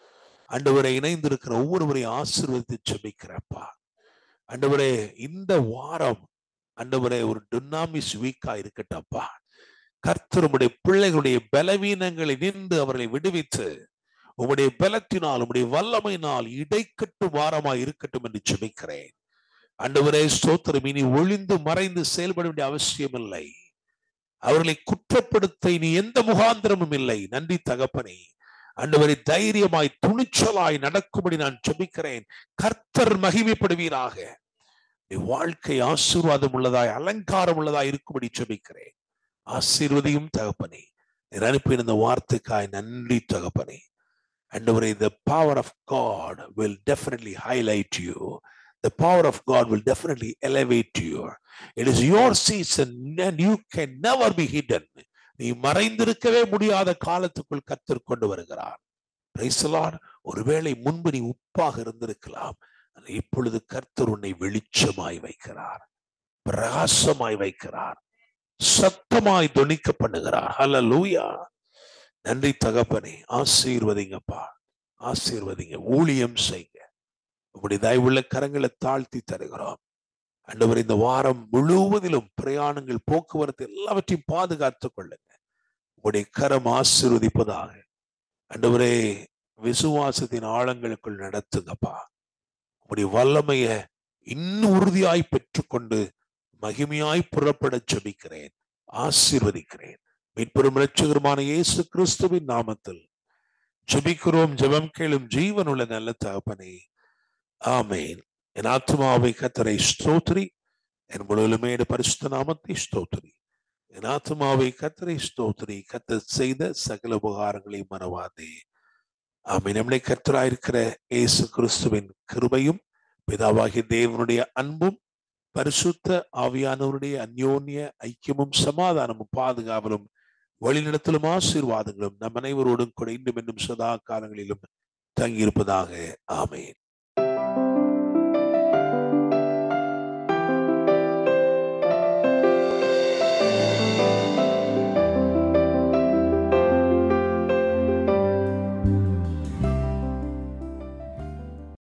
ஆண்டவரை இணைந்திருக்கிற ஒவ்வொருவரையும் ஆசீர்வதித்து செபிக்கிறப்பா ஆண்டவரே இந்த வாரம் ஆண்டவரே ஒரு டுன்னாமிஸ் வீக்கா இருக்கட்டப்பா கர்த்தருடைய பிள்ளைகளுடைய பலவீனங்களை நின்று அவர்களை விடுவித்து உம்முடைய பலத்தினால் உம்முடைய வல்லமையினால் இடைக்கட்டு வாரமாய் இருக்கட்டும் என்று செபிக்கிறேன் ஆண்டவரே ஸ்தோத்திரம் இனி ஒளிந்து மறைந்து செயல்பட வேண்டிய அவசியம் இல்லை அவர்களை குற்றப்படுத்த இனி எந்த முகாந்திரமும் இல்லை நன்றி தகப்பனே ஆண்டவரை தைரியமாய் துணிச்சலாய் நடக்கும்படி நான் ஜெபிக்கிறேன் கர்த்தர் மகிமைப்படுவீராக உம்முடைய வாழ்க்கை ஆசீர்வாதம் உள்ளதாய் அலங்காரம் உள்ளதாய் இருக்கும்படி ஜெபிக்கிறேன் ஆசீர்வதியும் தகப்பனே நீர் அனுப்பின இந்த வார்த்தைக்காய் நன்றி தகப்பனே ஆண்டவரே the power of God will definitely highlight you the power of God will definitely elevate you. It is your season and you can never be hidden. நீ மறைந்திருக்கவே முடியாத காலத்துக்குள் கத்தர் கொண்டு வருகிறார் Praise the Lord. ஒருவேளை முன்பு நீ உப்பாக இருந்திருக்கலாம் ஆனால் இப்பொழுது கர்த்தர் உன்னை வெளிச்சமாய் வைக்கிறார் பிரகாசமாய் வைக்கிறார் சத்தமாய் தொனிக்க பண்ணுகிறார் ஹalleluya நன்றி தகப்பனே ஆசீர்வதிங்கப்பா ஆசீர்வதிங்க ஊழியம் செய்யுங்க உங்களுடைய தயவுள்ள கரங்களை தாழ்த்தி தருகிறோம் ஆண்டவர் இந்த வாரம் முழுவதிலும் பிரயாணங்கள் போக்குவரத்து எல்லாவற்றையும் பாதுகாத்துக் கொள்ளுங்க உங்களுடைய கரம் ஆசீர்வதிப்பதாக ஆண்டவரே விசுவாசத்தின் ஆழங்களுக்குள் நடத்துங்கப்பா உங்களுடைய வல்லமைய இன்னும் உறுதியாய் பெற்றுக்கொண்டு மகிமையாய் புறப்படச் ஜெபிக்கிறேன் ஆசீர்வதிக்கிறேன் மீட்பெரும் இரட்சகருமான இயேசு கிறிஸ்துவின் நாமத்தில் ஜெபிக்கிறோம் ஜெபம் கேளும் ஜீவனுள்ள நல்ல தகப்பனே ஆமேன் என் ஆத்மாவை கத்தரை ஸ்தோத்திரி என் முழுவலுமே பரிசுத்த நாமத்தை ஸ்தோத்திரி என் ஆத்மாவை கத்தரை ஸ்தோத்திரி கத்த செய்த சகல உபகாரங்களை மறவாதே ஆமீன் நம்மளை கத்தராயிருக்கிற இயேசு கிறிஸ்துவின் கிருபையும் பிதாவாகிய தேவனுடைய அன்பும் பரிசுத்த ஆவியானவருடைய அந்யோன்ய ஐக்கியமும் சமாதானமும் பாதுகாவலும் வழிநடத்தலும் ஆசீர்வாதங்களும் நம் அனைவரோடும் கூட இன்னும் இன்னும் சதா காலங்களிலும் தங்கியிருப்பதாக ஆமேன்